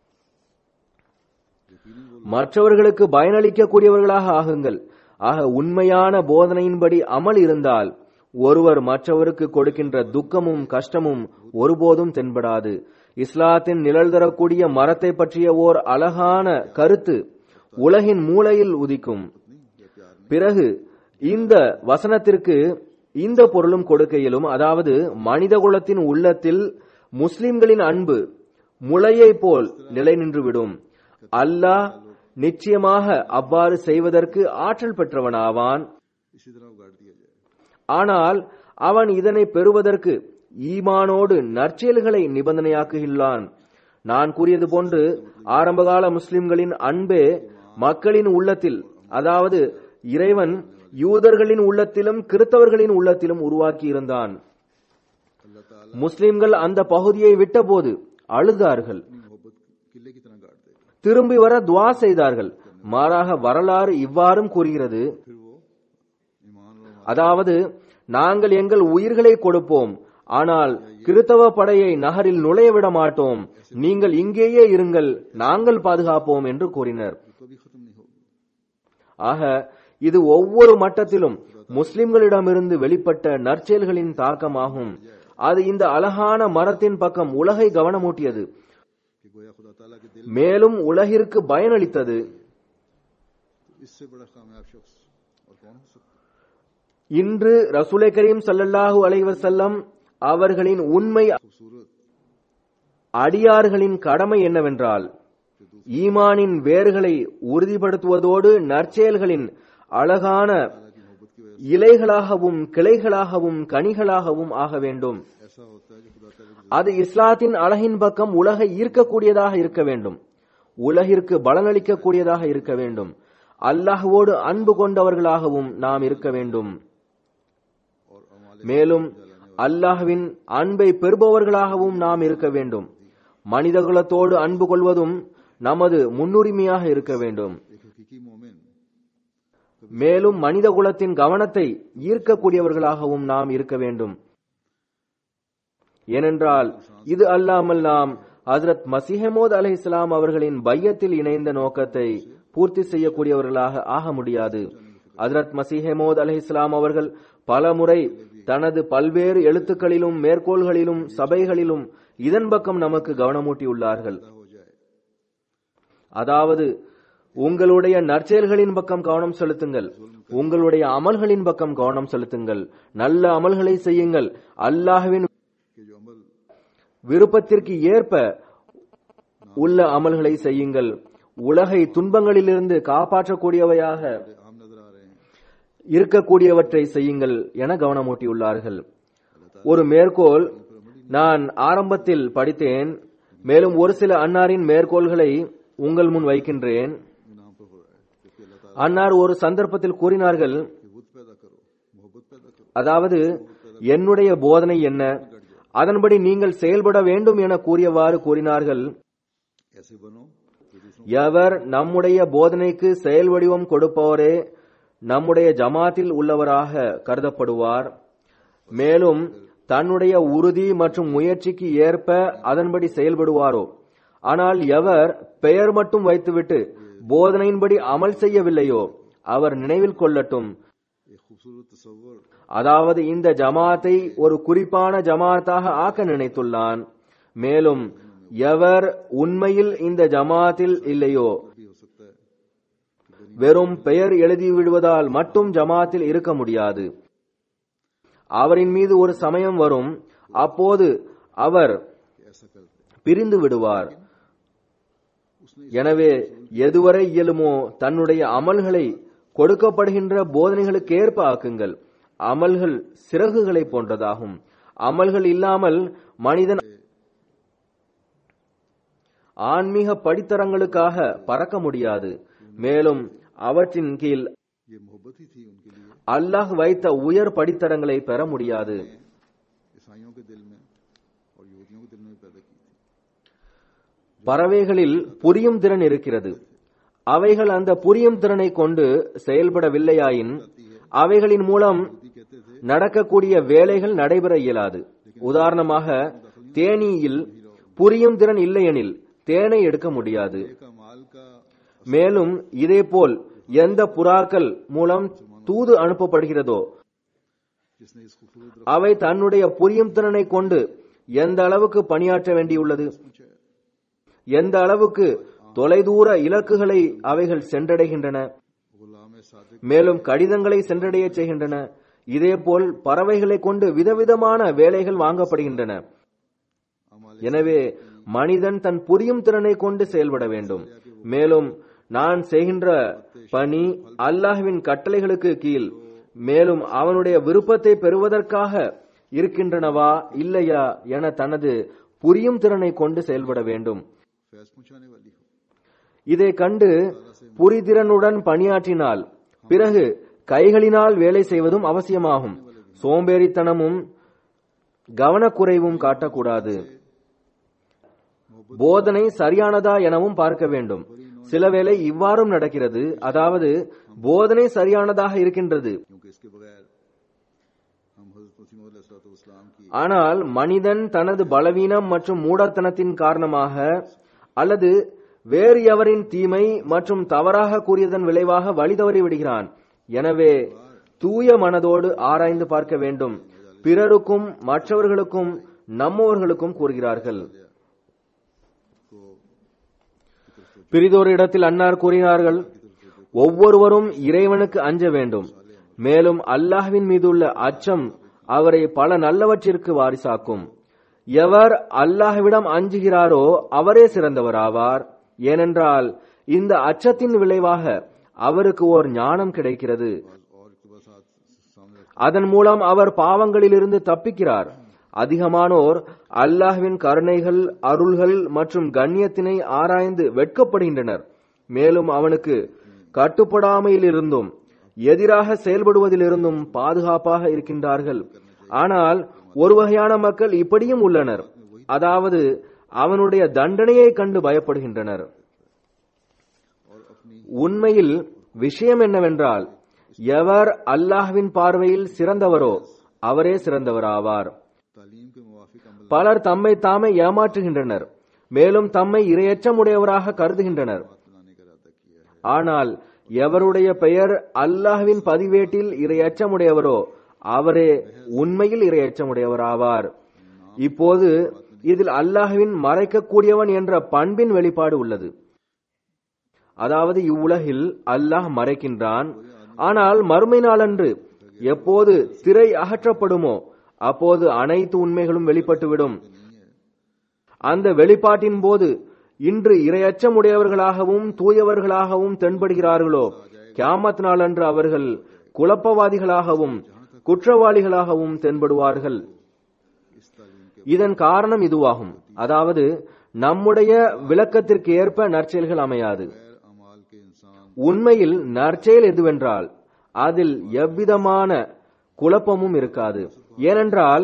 மற்றவர்களுக்கு பயனளிக்கக்கூடியவர்களாக ஆகுங்கள் ஆக உண்மையான போதனையின்படி அமல் இருந்தால் ஒருவர் மற்றவருக்கு கொடுக்கின்ற துக்கமும் கஷ்டமும் ஒருபோதும் தென்படாது இஸ்லாத்தின் நிழல் தரக்கூடிய மரத்தை பற்றிய ஓர் அழகான கருத்து உலகின் மூலையில் உதிக்கும் பிறகு இந்த வசனத்திற்கு இந்த பொருளும் கொடுக்க இயலும் அதாவது மனிதகுலத்தின் உள்ளத்தில் முஸ்லிம்களின் அன்பு முளையை போல் நிலை நின்றுவிடும் அல்லாஹ் நிச்சயமாக அவ்வாறு செய்வதற்கு ஆற்றல் பெற்றவனாவான் इसी तरह उगाड़ दिया जाए ஆனால் அவன் இதனை பெறுவதற்கு ஈமானோடு நற்செயல்களை நிபந்தனையாக்குகின்றான் நான் கூறியது போன்று ஆரம்பகால முஸ்லிம்களின் அன்பே மக்களின் உள்ளத்தில் அதாவது இறைவன் யூதர்களின் உள்ளத்திலும் கிறிஸ்தவர்களின் உள்ளத்திலும் உருவாக்கி இருந்தான் अल्लाह ताला முஸ்லிம்கள் அந்த பகுதியை விட்டபோது அழுதார்கள் अपनी मोहब्बत किले की तरह गाड़ देगा திரும்பி வர துவா செய்தார்கள் மாறாக வரலாறு இவ்வாறும் கூறுகிறது फिर वो ईमान और அதாவது நாங்கள் எங்கள் உயிர்களை கொடுப்போம் ஆனால் கிறித்தவ படையை நகரில் நுழைய விட மாட்டோம் நீங்கள் இங்கேயே இருங்கள் நாங்கள் பாதுகாப்போம் என்று கூறினர் कभी खत्म नहीं होगी ஆக இது ஒவ்வொரு மட்டத்திலும் முஸ்லிம்களிடமிருந்து வெளிப்பட்ட நற்செயல்களின் தாக்கமாகும் அது இந்த அழகான மரத்தின் பக்கம் உலகை கவனமூட்டியது कि गोया खुदा ताला के दिल மேலும் உலகிற்கு பயனளித்தது तो इससे बड़ा कामयाब शख्स और कौन हो सकता है? இன்று ரசூலை கரீம் ஸல்லல்லாஹு அலைஹி வஸல்லம் அவர்களின் உண்மை खूबसूरत அடியார்களின் கடமை என்னவென்றால் ஈமானின் வேர்களை உறுதிப்படுத்துவதோடு நற்செயல்களின் அழகான की मोहब्बत की वजह இலைகளாகவும் கிளைகளாகவும் கனிகளாகவும் ஆக வேண்டும் से ऐसा होता है जो खुदा ताला की அது இஸ்லாத்தின் அழகின் பக்கம் உலகை ஈர்க்கக்கூடியதாக இருக்க வேண்டும் உலகிற்கு பலனளிக்கக்கூடியதாக இருக்க வேண்டும் அல்லாஹ்வோடு அன்பு கொண்டவர்களாகவும் நாம் இருக்க வேண்டும் और अमाल மேலும் அல்லாஹ்வின் அன்பை பெறுபவர்களாகவும் நாம் இருக்க வேண்டும் மனிதகுலத்தோடு அன்பு கொள்வதும் நமது முன்னுரிமையாக இருக்க வேண்டும் एक हकीकी मोमिन மேலும் மனிதகுலத்தின் கவனத்தை ஈர்க்கக்கூடியவர்களாகவும் நாம் இருக்க வேண்டும் ஏனென்றால் இது அல்லாமல் நாம் ஹஜரத் மசிஹமோத் அலை இஸ்லாம் அவர்களின் பையத்தில் இணைந்த நோக்கத்தை பூர்த்தி செய்யக்கூடியவர்களாக ஆக முடியாது ஹஜரத் மசிஹமோத் அலை இஸ்லாம் அவர்கள் பலமுறை தனது பல்வேறு எழுத்துக்களிலும் மேற்கோள்களிலும் சபைகளிலும் இதன் பக்கம் நமக்கு கவனமூட்டியுள்ளார்கள் पैदा हो जाए அதாவது உங்களுடைய நற்செயல்களின் பக்கம் கவனம் செலுத்துங்கள் உங்களுடைய அமல்களின் பக்கம் கவனம் செலுத்துங்கள் நல்ல அமல்களை செய்யுங்கள் அல்லாஹ்வின் कि जो अमल விருப்பத்திற்கு ஏற்ப உள்ள அமல்களை செய்யுங்கள் உலகை துன்பங்களிலிருந்து காப்பாற்றக்கூடியவையாக आम नजर आ रहे हैं இருக்கக்கூடியவற்றை செய்யுங்கள் என கவனமூட்டியுள்ளார்கள் ஒரு மேற்கோள் நான் ஆரம்பத்தில் படித்தேன் மேலும் ஒரு சில அன்னாரின் மேற்கோள்களை உங்கள் முன் வைக்கின்றேன் नाम पर हो रहा है क्योंकि अल्लाह ताला அன்னார் ஒரு சந்தர்ப்பத்தில் கூறினார்கள் कि बुत पैदा करो मोहब्बत पैदा करो அதாவது என்னுடைய போதனை என்ன அதன்படி நீங்கள் செயல்பட வேண்டும் என கூறியவாறு கூறினார்கள் ऐसे बनो कि दूसरों எவர் நம்முடைய போதனைக்கு செயல் வடிவம் கொடுப்பவரே நம்முடைய ஜமாத்தில் உள்ளவராக கருதப்படுவார் மேலும் தன்னுடைய உறுதி மற்றும் முயற்சிக்கு ஏற்ப அதன்படி செயல்படுவாரோ ஆனால் எவர் பெயர் மட்டும் வைத்துவிட்டு போதனையின்படி அமல் செய்யவில்லையோ அவர் நினைவில் கொள்ளட்டும் एक खूबसूरत तस्वर அதாவது இந்த ஜமாத்தை ஒரு குறிப்பான ஜமாத்தாக ஆக்க நினைத்துள்ளான் மேலும் எவர் உண்மையில் இந்த ஜமாத்தில் இல்லையோ भी हो सकता है வெறும் பெயர் எழுதி விடுவதால் மட்டும் ஜமாத்தில் இருக்க முடியாது அவரின் மீது ஒரு சமயம் வரும் அப்போது அவர் कि ऐसा कर दे பிரிந்து விடுவார் उसने எனவே எதுவரை இயலுமோ தன்னுடைய அமல்களை கொடுக்கப்படுகின்ற போதனைகளுக்கு ஏற்ப ஆக்குங்கள் அமல்கள் சிறகுகளை போன்றதாகும் அமல்கள் இல்லாமல் மனிதன் ஆன்மீக படித்தரங்களுக்காக பறக்க முடியாது மேலும் அவற்றின் கீழ் ये मोहब्बत ही थी उनके लिए அல்லாஹ் வைத்த உயர் படித்தரங்களை பெற முடியாது ईसाइयों के दिल में और यहूदियों के दिल में भी पैदा की थी பறவைகளில் புரியும் திறன் இருக்கிறது அவைகள் அந்த புரியும் திறனை கொண்டு செயல்படவில்லையாயின் அவைகளின் மூலம் यहूदी कहते थे நடக்கக்கூடிய வேலைகள் நடைபெற இயலாது உதாரணமாக தேனீயில் புரியும் திறன் இல்லையெனில் தேனை எடுக்க முடியாது एक अमाल का மேலும் இதேபோல் எந்த புறாக்கள் மூலம் தூது அனுப்பப்படுகிறதோ जिसने इस खूबसूरत அவை தன்னுடைய புரியும் திறனை கொண்டு எந்த அளவுக்கு பணியாற்ற வேண்டியுள்ளது पहुंचाया எந்த அளவுக்கு தொலைதூர இலக்குகளை அவைகள் சென்றடைகின்றன गुलाम सादिक மேலும் கடிதங்களை சென்றடைய செய்கின்றன இதேபோல் பறவைகளை கொண்டு விதவிதமான வேலைகள் வாங்கப்படுகின்றன अमाल எனவே மனிதன் தன் புரியும் திறனை கொண்டு செயல்பட வேண்டும் மேலும் நான் செய்கின்ற பணி அல்லாஹ்வின் கட்டளைகளுக்கு கீழ் மேலும் அவனுடைய விருப்பத்தை பெறுவதற்காக இருக்கின்றனவா இல்லையா என தனது புரியும் திறனை கொண்டு செயல்பட வேண்டும் फैज पहुंचाने वाली हो இதை கண்டு புரிதிறனுடன் பணியாற்றினால் பிறகு கைகளினால் வேலை செய்வதும் அவசியமாகும் சோம்பேறித்தனமும் கவனக்குறைவும் காட்டக்கூடாது போதனை சரியானதா எனவும் பார்க்க வேண்டும் சிலவேளை இவ்வாறும் நடக்கிறது அதாவது போதனை சரியானதாக இருக்கின்றது क्योंकि इसके बगैर हम हजरत मसीम इस्लाम की ஆனால் மனிதன் தனது பலவீனம் மற்றும் மூடத்தனத்தின் காரணமாக அல்லது வேறு எவரின் தீமை மற்றும் தவறாக கூறியதன் விளைவாக வழி தவறி விடுகிறான் எனவே தூய மனதோடு ஆராய்ந்து பார்க்க வேண்டும் பிறருக்கும் மற்றவர்களுக்கும் நம்மவர்களுக்கும் கூறுகிறார்கள் பிரிதொரு இடத்தில் அன்னார் கூறினார்கள் ஒவ்வொருவரும் இறைவனுக்கு அஞ்ச வேண்டும் மேலும் அல்லாஹ்வின் மீதுள்ள அச்சம் அவரை பல நல்லவற்றிற்கு வாரிசாக்கும் எவர் அல்லாஹ்விடம் அஞ்சுகிறாரோ அவரே சிறந்தவராவார் ஏனென்றால் இந்த அச்சத்தின் விளைவாக அவருக்கு ஓர் ஞானம் கிடைக்கிறது और इकतबासात सामने रख அதன் மூலம் அவர் பாவங்களிலிருந்து தப்பிக்கிறார் அதிகமானோர் அல்லாஹ்வின் கருணைகள் அருள்கள் மற்றும் கண்ணியத்தினை ஆராய்ந்து வெட்கப்படுகின்றனர் மேலும் அவனுக்கு கட்டுப்படாமையிலிருந்தும் எதிராக செயல்படுவதிலிருந்தும் பாதுகாப்பாக இருக்கின்றார்கள் ஆனால் ஒரு வகையான மக்கள் இப்படியும் உள்ளனர் அதாவது அவனுடைய தண்டனையை கண்டு பயப்படுகின்றனர் உண்மையில் விஷயம் என்னவென்றால் எவர் அல்லாஹ்வின் பார்வையில் சிறந்தவரோ அவரே சிறந்தவராவார் तालीम के मुवाफिक अमल பலர் தம்மை தாமே ஏமாற்றுகின்றனர் மேலும் தம்மை இரையச்சமுடையவராக கருதுகின்றனர் बनाने का इरादा किया है ஆனால் எவருடைய பெயர் அல்லாஹ்வின் பதிவேட்டில் இரையச்சமுடையவரோ அவரே உண்மையில் இரையச்சமுடையவராவார் இப்போது இதில் அல்லாஹ்வின் மறைக்கக்கூடியவன் என்ற பண்பின் வெளிப்பாடு உள்ளது அதாவது இவ்வுலகில் அல்லாஹ் மறைக்கின்றான் ஆனால் மறுமை நாளன்று எப்போது திரை அகற்றப்படுமோ அப்போது அனைத்து உண்மைகளும் வெளிப்பட்டுவிடும் அந்த வெளிப்பாட்டின் போது இன்று இரையச்சமுடையவர்களாகவும் தூயவர்களாகவும் தென்படுகிறார்களோ கியாமத் நாளன்று அவர்கள் குழப்பவாதிகளாகவும் குற்றவாளிகளாகவும் தென்படுவார்கள் இதன் காரணம் இதுவாகும் அதாவது நம்முடைய விளக்கத்திற்கு ஏற்ப நற்செயல்கள் அமையாது गैर अमाल के इंसान உண்மையில் நற்செயல் எதுவென்றால் அதில் எவ்விதமான குழப்பமும் இருக்காது ஏனென்றால்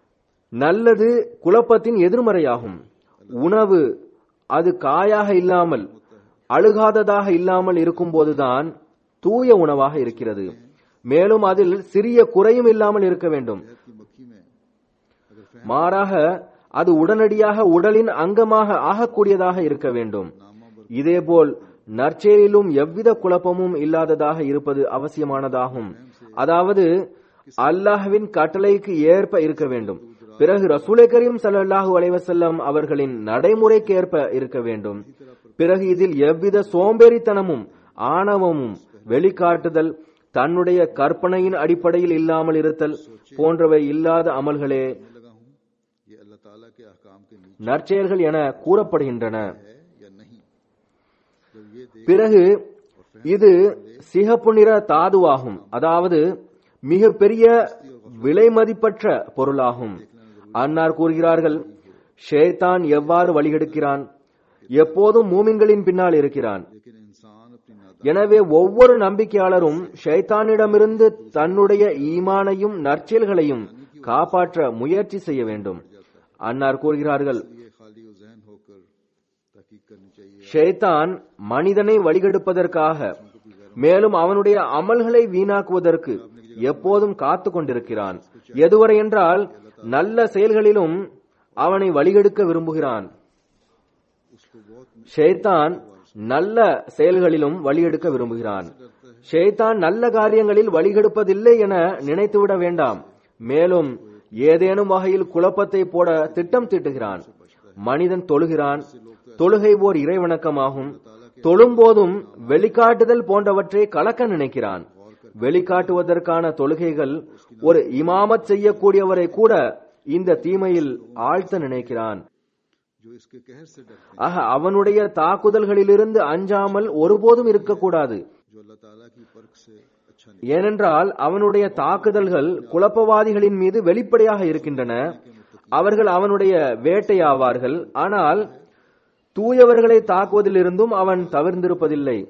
நல்லது குழப்பத்தின் எதிர்மறையாகும் உணவு அது காயாக இல்லாமல் அழுகாததாக இல்லாமல் இருக்கும்போதுதான் தூய உணவாக இருக்கிறது மேலும் அதில் சிறிய குறையும் இல்லாமல் இருக்க வேண்டும் की मक्खी में अगर மாறாக அது உடனடியாக உடலின் அங்கமாக ஆகக்கூடியதாக இருக்க வேண்டும் இதேபோல் நற்செயலிலும் எவ்வித குழப்பமும் இல்லாததாக இருப்பது அவசியமானதாகும் அதாவது அல்லாஹ்வின் கட்டளைக்கு ஏற்ப இருக்க வேண்டும் பிறகு ரசூலை கரீம் ஸல்லல்லாஹு அலைஹி வஸல்லம் அவர்களின் நடைமுறைக்கு ஏற்ப இருக்க வேண்டும் பிறகு இதில் எவ்வித சோம்பேறித்தனமும் ஆணவமும் வெளிக்காட்டுதல் தன்னுடைய கற்பனையின் அடிப்படையில் இல்லாமல் இருத்தல் போன்றவை இல்லாத அமல்களே लगा हूं ये अल्लाह ताला के अहकाम के नीचे நற்செயல்கள் என கூறப்படுகின்றன है या नहीं जब ये देख பிறகு இது சிகப்பு நிற தாதுவாகும் அதாவது மிக பெரிய விலைமதிப்பற்ற பொருளாகும் அன்னார் கூறுகிறார்கள் ஷேத்தான் எவ்வாறு வழிகெடுக்கிறான் எப்போதும் மூமின்களின் பின்னால் இருக்கிறான் लेकिन इंसान अपनी नादा எனவே ஒவ்வொரு நம்பிக்கையாளரும் ஷைத்தானிடமிருந்து தன்னுடைய ஈமானையும் நற்செயல்களையும் காப்பாற்ற முயற்சி செய்ய வேண்டும் அன்னார் கூறுகிறார்கள் लिए खाली व जहन होकर तहकीक करनी चाहिए ஷைத்தான் மனிதனை வழிகெடுப்பதற்காக மேலும் அவனுடைய அமல்களை வீணாக்குவதற்கு எப்போதும் காத்து கொண்டிருக்கிறான் எதுவரை என்றால் நல்ல செயல்களிலும் அவனை வழிகெடுக்க விரும்புகிறான் उसको बहुत ஷைத்தான் நல்ல செயல்களிலும் வழியெடுக்க விரும்புகிறான் ஷைத்தான் நல்ல காரியங்களில் வழிகெடுப்பதில்லை என நினைத்துவிட வேண்டாம் மேலும் ஏதேனும் வகையில் குழப்பத்தை போட திட்டம் தீட்டுகிறான் மனிதன் தொழுகிறான் தொழுகை ஓர் இறைவணக்கமாகும் தொழும்போதும் வெளிக்காட்டுதல் போன்றவற்றை கலக்க நினைக்கிறான் வெளிக்காட்டுவதற்கான தொழுகைகள் ஒரு இமாமத் செய்யக்கூடியவரை கூட இந்த தீமையில் ஆழ்த்த நினைக்கிறான் जो इसके कहर से डरते ஆக அவனுடைய தாக்குதல்களிலிருந்து அஞ்சாமல் ஒருபோதும் இருக்கக்கூடாது हैं जो अल्लाह ताला की परख से अच्छा नहीं ஏனென்றால் அவனுடைய தாக்குதல்கள் குழப்பவாதிகளின் மீது வெளிப்படையாக இருக்கின்றன அவர்கள் அவனுடைய வேட்டையாவார்கள் ஆனால் தூயவர்களை தாக்குவதிலிருந்தும் அவன் தவிர்ந்திருப்பதில்லை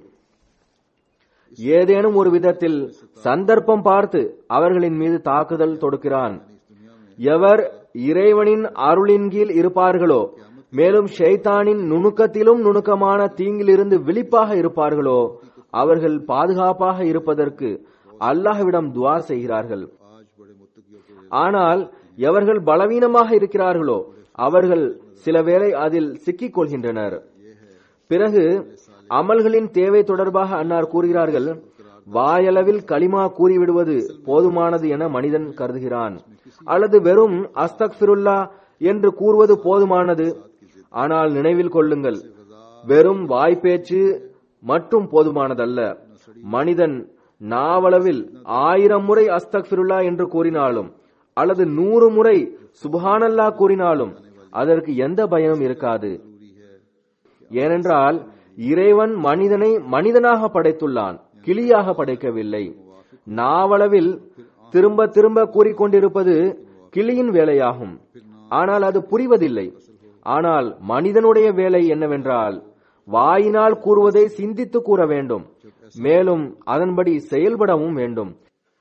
ஏதேனும் ஒரு விதத்தில் சந்தர்ப்பம் பார்த்து அவர்களின் மீது தாக்குதல் தொடுக்கிறான் எவர் இறைவனின் அருளின் கீழ் இருப்பார்களோ மேலும் ஷைத்தானின் நுணுக்கத்திலும் நுணுக்கமான தீங்கிலிருந்து விழிப்பாக இருப்பார்களோ அவர்கள் பாதுகாப்பாக இருப்பதற்கு அல்லாஹ்விடம் துவா செய்கிறார்கள் आज बड़े मुत्तकियों को ஆனால் எவர்கள் பலவீனமாக இருக்கிறார்களோ அவர்கள் சில வேளை அதில் சிக்கிக் கொள்கின்றனர் பிறகு அமல்களின் தேவை தொடர்பாக அன்னார் கூறுகிறார்கள் வாயளவில் களிமா கூறிவிடுவது போதுமானது என மனிதன் கருதுகிறான் அல்லது வெறும் அஸ்தக்ஃபிருல்லா என்று கூறுவது போதுமானது ஆனால் நினைவில் கொள்ளுங்கள் வெறும் வாய்ப்பேச்சு மட்டும் போதுமானதல்ல மனிதன் நாவளவில் ஆயிரம் முறை அஸ்தக்ஃபிருல்லா என்று கூறினாலும் அல்லது நூறு முறை சுபஹானல்லா கூறினாலும் அதற்கு எந்த பயனும் இருக்காது ஏனென்றால் இறைவன் மனிதனை மனிதனாக படைத்துள்ளான் கிளியாக படைக்கவில்லை நாவளவில் திரும்ப திரும்ப கூறிக்கொண்டிருப்பது கிளியின் வேலையாகும் ஆனால் அது புரிவதில்லை ஆனால் மனிதனுடைய வேலை என்னவென்றால் வாயினால் கூறுவதை சிந்தித்து கூற வேண்டும் மேலும் அதன்படி செயல்படவும் வேண்டும்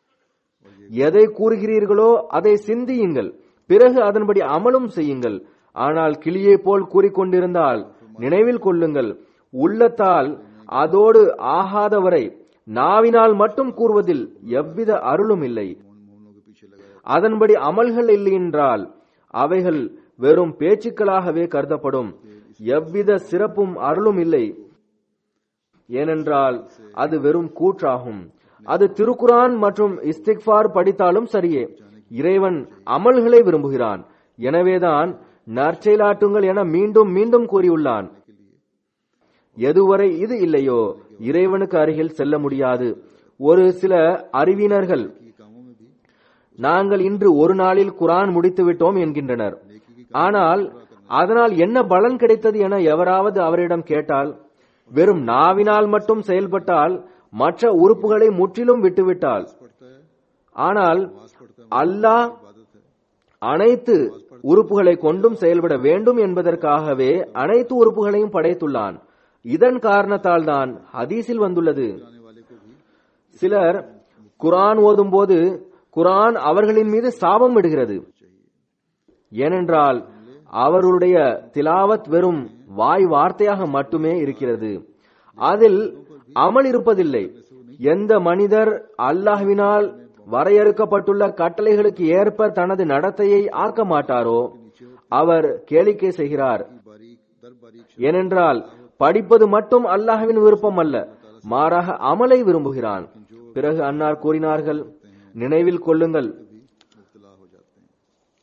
எதை கூறுகிறீர்களோ அதை சிந்தியுங்கள் பிறகு அதன்படி அமலும் செய்யுங்கள் ஆனால் கிளியை போல் கூறிக்கொண்டிருந்தால் நினைவில் கொள்ளுங்கள் உள்ளத்தால் அதோடு ஆகாதவரை நாவினால் மட்டும் கூறுவதில் எவ்வித அருளும் இல்லை அதன்படி அமல்கள் இல்லை என்றால் அவைகள் வெறும் பேச்சுக்களாகவே கருதப்படும் எவ்வித சிறப்பும் அருளும் இல்லை ஏனென்றால் அது வெறும் கூற்றாகும் அது திருக்குரான் மற்றும் இஸ்திக்ஃபார் படித்தாலும் சரியே இறைவன் அமல்களை விரும்புகிறான் எனவேதான் நற்செயலாட்டுங்கள் என மீண்டும் மீண்டும் கூறியுள்ளான் எதுவரை இது இல்லையோ இறைவனுக்கு அருகில் செல்ல முடியாது ஒரு சில அறிவினர்கள் की कामों में भी நாங்கள் இன்று ஒரு நாளில் குரான் முடித்து விட்டோம் என்கின்றனர் ஆனால் அதனால் என்ன பலன் கிடைத்தது என எவராவது அவரிடம் கேட்டால் வெறும் நாவினால் மட்டும் செயல்பட்டால் மற்ற உறுப்புகளை முற்றிலும் விட்டுவிட்டால் पढ़ता है ஆனால் नमाज पढ़ता है அல்லாஹ் इबादत है அனைத்து உறுப்புகளை கொண்டும் செயல்பட வேண்டும் என்பதற்காகவே அனைத்து உறுப்புகளையும் படைத்துள்ளான் இதன் காரணத்தால் தான் ஹதீஸில் வந்துள்ளது आने वाले को भी சிலர் குரான் ஓதும் போது குரான் அவர்களின் மீது சாபம் விடுகிறது ஏனென்றால் அவர்களுடைய திலாவத் வெறும் வாய் வார்த்தையாக மட்டுமே இருக்கிறது அதில் அமல் இருப்பதில்லை எந்த மனிதர் அல்லாஹ்வினால் வரையறுக்கப்பட்டுள்ள கட்டளைகளுக்கு ஏற்ப தனது நடத்தையை ஆக்க மாட்டாரோ அவர் கேளிக்கை செய்கிறார் बारीक दर बारीक ஏனென்றால் படிப்பது மட்டும் அல்லாஹ்வின் விருப்பம் அல்ல மாறாக அமலை விரும்புகிறான் பிறகு அன்னார் கூறினார்கள் நினைவில் கொள்ளுங்கள் मुबतला हो जाते हैं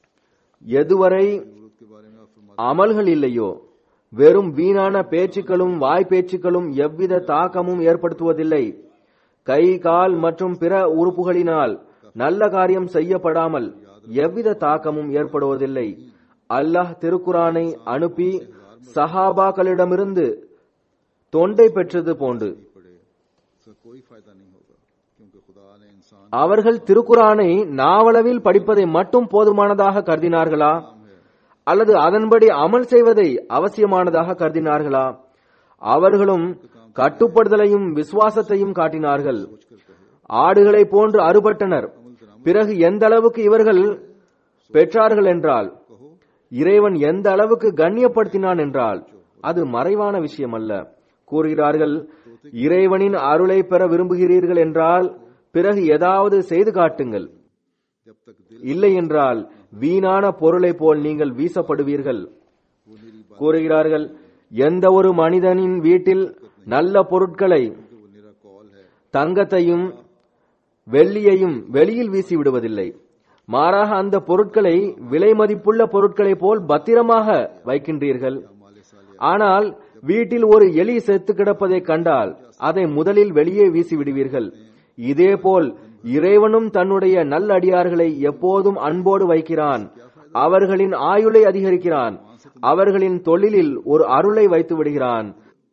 எதுவரை जरूरत के बारे में आप फरमाते அமல்கள் இல்லையோ வெறும் வீணான பேச்சுக்களும் வாய் பேச்சுக்களும் எவ்வித தாக்கமும் ஏற்படுத்துவதில்லை கை கால் மற்றும் பிற உறுப்புகளினால் நல்ல காரியம் செய்யப்படாமல் எவ்வித தாக்கமும் ஏற்படுவதில்லை அல்லாஹ் திருக்குரானை அனுப்பி சஹாபாக்களிடமிருந்து தொண்டை பெற்றது போன்று पड़े उसका कोई फायदा नहीं होगा क्योंकि खुदा ने इंसान அவர்கள் திருக்குரானை நாவளவில் படிப்பதை மட்டும் போதுமானதாக கருதினார்களா அல்லது அதன்படி அமல் செய்வதை அவசியமானதாக கருதினார்களா அவர்களும் கட்டுப்படுதலையும் விசுவாசத்தையும் காட்டினார்கள் ஆடுகளை போன்று அறுபட்டனர் பிறகு எந்த அளவுக்கு இவர்கள் பெற்றார்கள் என்றால் இறைவன் எந்த அளவுக்கு கண்ணியப்படுத்தினான் என்றால் அது மறைவான விஷயம் அல்ல கூறுகிறார்கள் இறைவனின் அருளை பெற விரும்புகிறீர்கள் என்றால் பிறகு ஏதாவது செய்து காட்டுங்கள் जब तक दिल இல்லை என்றால் வீணான பொருளை போல் நீங்கள் வீசப்படுவீர்கள் वो निरी बात கூறுகிறார்கள் எந்த ஒரு மனிதனின் வீட்டில் நல்ல பொருட்களை वो निरा कौल है தங்கத்தையும் வெள்ளியையும் வெளியில் வீசி விடுவதில்லை மாறாக அந்த பொருட்களை விலை மதிப்புள்ள பொருட்களைப் போல் பத்திரமாக வைக்கின்றீர்கள் माले साले ஆனால் வீட்டில் ஒரு எலி செத்து கிடப்பதை கண்டால் அதை முதலில் வெளியே வீசி விடுவீர்கள் இதேபோல் இறைவனும் தன்னுடைய நல்லடியார்களை எப்போதும் அன்போடு வைக்கிறான் அவர்களின் ஆயுளை அதிகரிக்கிறான் அவர்களின் தொழிலில் ஒரு அருளை வைத்து விடுகிறான்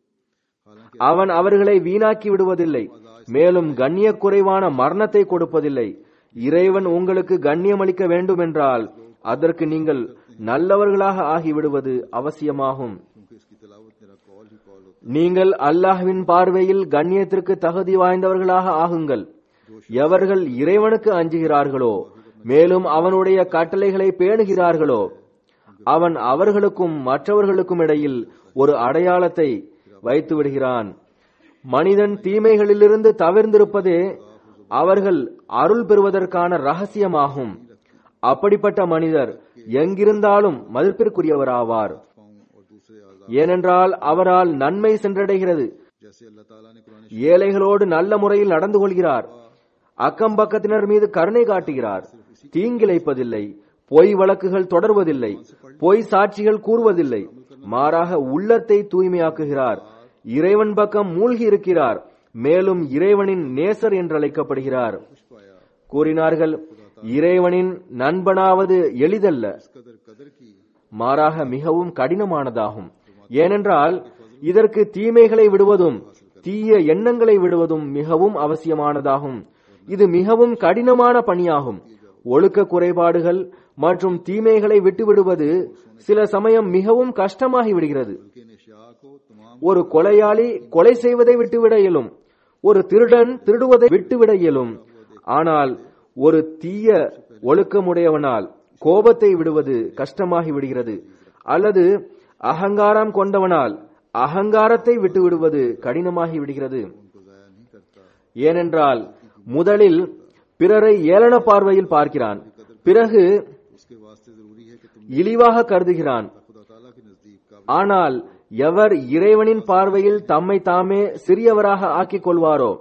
அவன் அவர்களை வீணாக்கி விடுவதில்லை மேலும் கண்ணிய குறைவான மரணத்தை கொடுப்பதில்லை இறைவன் உங்களுக்கு கண்ணியமளிக்க வேண்டும் என்றால் அதற்கு நீங்கள் நல்லவர்களாக ஆகிவிடுவது அவசியமாகும் क्योंकि इसकी तिलावत निरा कौल ही कौल होता நீங்கள் அல்லாஹ்வின் பார்வையில் கண்ணியத்திற்கு தகுதி வாய்ந்தவர்களாக ஆகுங்கள் எவர்கள் இறைவனுக்கு அஞ்சுகிறார்களோ மேலும் அவனுடைய கட்டளைகளை பேணுகிறார்களோ அவன் அவர்களுக்கும் மற்றவர்களுக்கும் இடையில் ஒரு அடையாளத்தை வைத்து விடுகிறான் மனிதன் தீமைகளிலிருந்து தவிர்ந்திருப்பதே அவர்கள் அருள் பெறுவதற்கான ரகசியமாகும் அப்படிப்பட்ட மனிதர் எங்கிருந்தாலும் மதிப்பிற்குரியவராவார் पाऊं और दूसरे आजाद ஏனென்றால் அவரால் நன்மை சென்றடைகிறது जैसे अल्लाह ताला ने कुरान ஏழைகளோடு நல்ல முறையில் நடந்து கொள்கிறார் அக்கம் பக்கத்தினர் மீது கருணை காட்டுகிறார் தீங்கிழைப்பதில்லை பொய் வழக்குகள் தொடர்வதில்லை பொய் சாட்சிகள் கூறுவதில்லை மாறாக உள்ளத்தை தூய்மையாக்குகிறார் இறைவன் பக்கம் மூழ்கி இருக்கிறார் மேலும் இறைவனின் நேசர் என்று அழைக்கப்படுகிறார் पाया கூறினார்கள் இறைவனின் நண்பனாவது எளிதல்ல कदर कदर की மாறாக மிகவும் கடினமானதாகும் ஏனென்றால் இதற்கு தீமைகளை விடுவதும் தீய எண்ணங்களை விடுவதும் மிகவும் அவசியமானதாகும் இது மிகவும் கடினமான பணியாகும் ஒழுக்க குறைபாடுகள் மற்றும் தீமைகளை விட்டுவிடுவது சில சமயம் மிகவும் கஷ்டமாகி விடுகிறது बल्कि निशा को तमाम ஒரு கொலையாளி கொலை செய்வதை விட்டுவிட இயலும் ஒரு திருடன் திருடுவதை விட்டுவிட இயலும் ஆனால் ஒரு தீய ஒழுக்கமுடையவனால் கோபத்தை விடுவது கஷ்டமாகி விடுகிறது அல்லது அகங்காரம் கொண்டவனால் அகங்காரத்தை விட்டுவிடுவது கடினமாகி விடுகிறது को जाया नहीं करता ஏனென்றால் முதலில் பிறரை ஏளன பார்வையில் பார்க்கிறான் பிறகு उसके वास्ते जरूरी है कि तुम இழிவாக கருதுகிறான் खुदा ताला के नजदीक का ஆனால் எவர் இறைவனின் பார்வையில் தம்மை தாமே சிறியவராக ஆக்கிக் கொள்வாரோ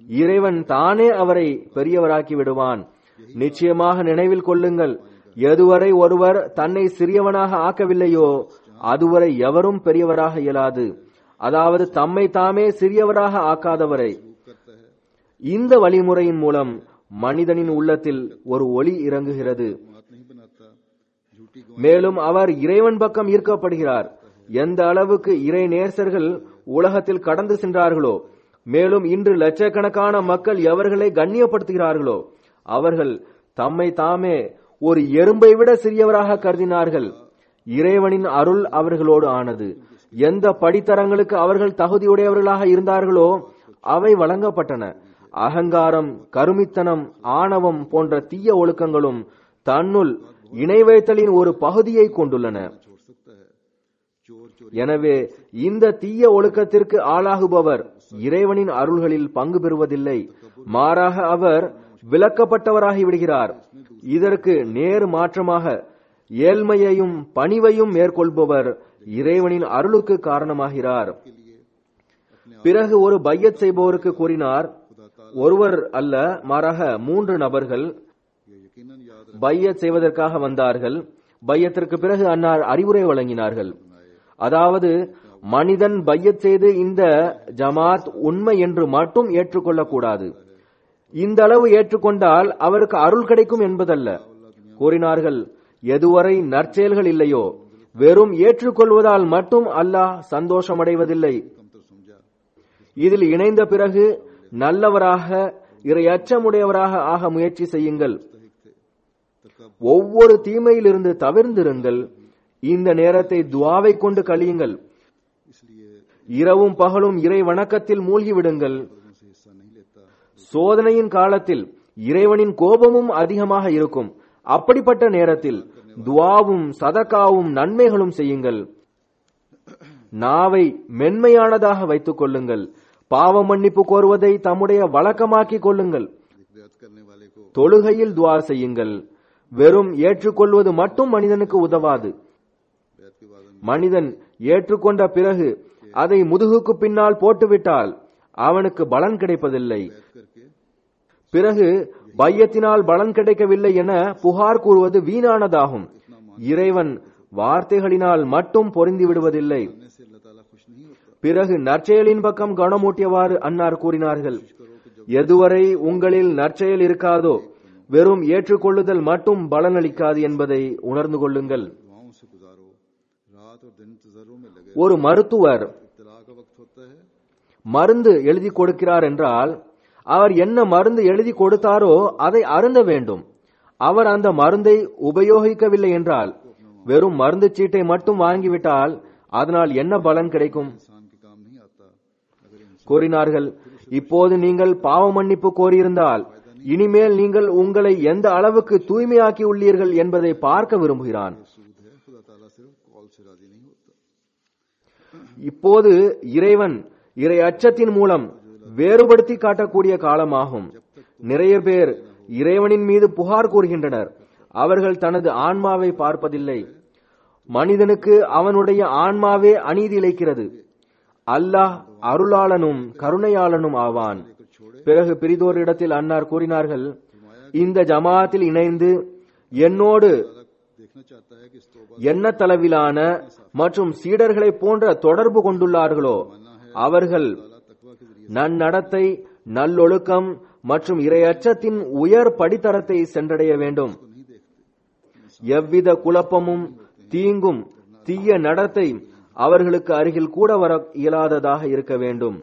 இறைவன் தானே அவரை பெரியவராக்கி விடுவான் நிச்சயமாக நினைவில் கொள்ளுங்கள் எதுவரை ஒருவர் தன்னை சிறியவனாக ஆக்கவில்லையோ அதுவரை எவரும் பெரியவராக இயலாது அதாவது தம்மை தாமே சிறியவராக ஆக்காதவரை करता है இந்த வழிமுறையின் மூலம் மனிதனின் உள்ளத்தில் ஒரு ஒளி இறங்குகிறது मात नहीं बनाता झूठी மேலும் அவர் இறைவன் பக்கம் ஈர்க்கப்படுகிறார் எந்த அளவுக்கு இறை நேசர்கள் உலகத்தில் கடந்து சென்றார்களோ மேலும் இன்று லட்சக்கணக்கான மக்கள் எவர்களை கண்ணியப்படுத்துகிறார்களோ அவர்கள் தம்மை தாமே ஒரு எறும்பை விட சிறியவராக கருதினார்கள் இறைவனின் அருள் அவர்களோடு ஆனது எந்த படித்தரங்களுக்கு அவர்கள் தகுதியுடையவர்களாக இருந்தார்களோ அவை வழங்கப்பட்டன அகங்காரம் கருமித்தனம் ஆணவம் போன்ற தீய ஒழுக்கங்களும் தன்னுள் இணை வைத்தலின் ஒரு பகுதியை கொண்டுள்ளன छोड़ सकता है चोर चोरी எனவே இந்த தீய ஒழுக்கத்திற்கு ஆளாகுபவர் இறைவனின் அருள்களில் பங்கு பெறுவதில்லை மாறாக அவர் விலக்கப்பட்டவராகி விடுகிறார் இதற்கு நேர் மாற்றமாக ஏழ்மையையும் பணிவையும் மேற்கொள்பவர் இறைவனின் அருளுக்கு காரணமாகிறார் के लिए अपने பிறகு ஒரு பையத் செய்பவருக்கு கூறினார் खुदा ताला ஒருவர் அல்ல மாறாக மூன்று நபர்கள் ये यकीनन याद பையத் செய்வதற்காக வந்தார்கள் பையத்திற்கு பிறகு அன்னார் அறிவுரை வழங்கினார்கள் அதாவது மனிதன் பையத் செய்து இந்த ஜமாத் உண்மை என்று மட்டும் ஏற்றுக்கொள்ளக்கூடாது இந்த அளவு ஏற்றுக்கொண்டால் அவருக்கு அருள் கிடைக்கும் என்பதல்ல கூறினார்கள் எதுவரை நற்செயல்கள் இல்லையோ வெறும் ஏற்றுக்கொள்வதால் மட்டும் அல்லாஹ் சந்தோஷமடைவதில்லை कमतर समझा இதில் இணைந்த பிறகு நல்லவராக இறை அச்சமுடையவராக ஆக முயற்சி செய்யுங்கள் ஒவ்வொரு தீமையிலிருந்து தவிர்ந்திருங்கள் இந்த நேரத்தை துவாவை கொண்டு கழியுங்கள் इसलिए இரவும் பகலும் இறை வணக்கத்தில் மூழ்கி விடுங்கள் से हिस्सा नहीं लेता சோதனையின் காலத்தில் இறைவனின் கோபமும் அதிகமாக இருக்கும் அப்படிப்பட்ட நேரத்தில் துவாவும் சதகாவும் நன்மைகளும் செய்யுங்கள் நாவை மென்மையானதாக வைத்துக் கொள்ளுங்கள் பாவ மன்னிப்பு கோருவதை தம்முடைய வழக்கமாக்கிக் கொள்ளுங்கள் रियायत करने वाले को தொழுகையில் துவா செய்யுங்கள் வெறும் ஏற்றுக்கொள்வது மட்டும் மனிதனுக்கு உதவாது बैत के बाद மனிதன் ஏற்றுக்கொண்ட பிறகு அதை முதுகுக்கு பின்னால் போட்டுவிட்டால் அவனுக்கு பலன் கிடைப்பதில்லை करके பிறகு பையத்தினால் பலன் கிடைக்கவில்லை என புகார் கூறுவது வீணானதாகும் இறைவன் வார்த்தைகளினால் மட்டும் பொருந்தி விடுவதில்லை करने से अल्लाह ताला खुश नहीं होता பிறகு நற்செயலின் பக்கம் கவனமூட்டியவாறு அன்னார் கூறினார்கள் எதுவரை உங்களில் நற்செயல் இருக்காதோ வெறும் ஏற்றுக்கொள்ளுதல் மட்டும் பலனளிக்காது என்பதை உணர்ந்து கொள்ளுங்கள் दुआओं से गुजारो रात और दिन इंतजारों में लगे ஒரு மருத்துவர் इब्तला का वक्त होता है மருந்து எழுதி கொடுக்கிறார் என்றால் அவர் என்ன மருந்து எழுதி கொடுத்தாரோ அதை அருந்த வேண்டும் அவர் அந்த மருந்தை உபயோகிக்கவில்லை என்றால் வெறும் மருந்து சீட்டை மட்டும் வாங்கிவிட்டால் அதனால் என்ன பலன் கிடைக்கும் इंसान के काम नहीं आता अगर इंसान கூறினார்கள் இப்போது நீங்கள் பாவ மன்னிப்பு கோரியிருந்தால் இனிமேல் நீங்கள் உங்களை எந்த அளவுக்கு தூய்மையாக்கி உள்ளீர்கள் என்பதை பார்க்க விரும்புகிறான் सूद है खुदा ताला सिर्फ कॉल से राजी नहीं होता இப்போது இறைவன் இறை அச்சத்தின் மூலம் வேறுபடுத்தி காட்டக்கூடிய காலமாகும் நிறைய பேர் இறைவனின் மீது புகார் கூறுகின்றனர் அவர்கள் தனது ஆன்மாவை பார்ப்பதில்லை மனிதனுக்கு அவனுடைய ஆன்மாவே அநீதி இழைக்கிறது அல்லாஹ் அருளாளனும் கருணையாளனும் ஆவான் பிறகு பிரிதோர் இடத்தில் அன்னார் கூறினார்கள் இந்த ஜமாத்தில் இணைந்து என்னோடு देखना चाहता है कि इस तौबा என்ன தளவிலான மற்றும் சீடர்களை போன்ற தொடர்பு கொண்டுள்ளார்களோ அவர்கள் तकवा के जरिए நன்னடத்தை நல்லொழுக்கம் மற்றும் இரையச்சத்தின் உயர் படித்தரத்தை சென்றடைய வேண்டும் नहीं देखते எவ்வித குழப்பமும் தீங்கும் தீய நடத்தை அவர்களுக்கு அருகில் கூட வர இயலாததாக இருக்க வேண்டும்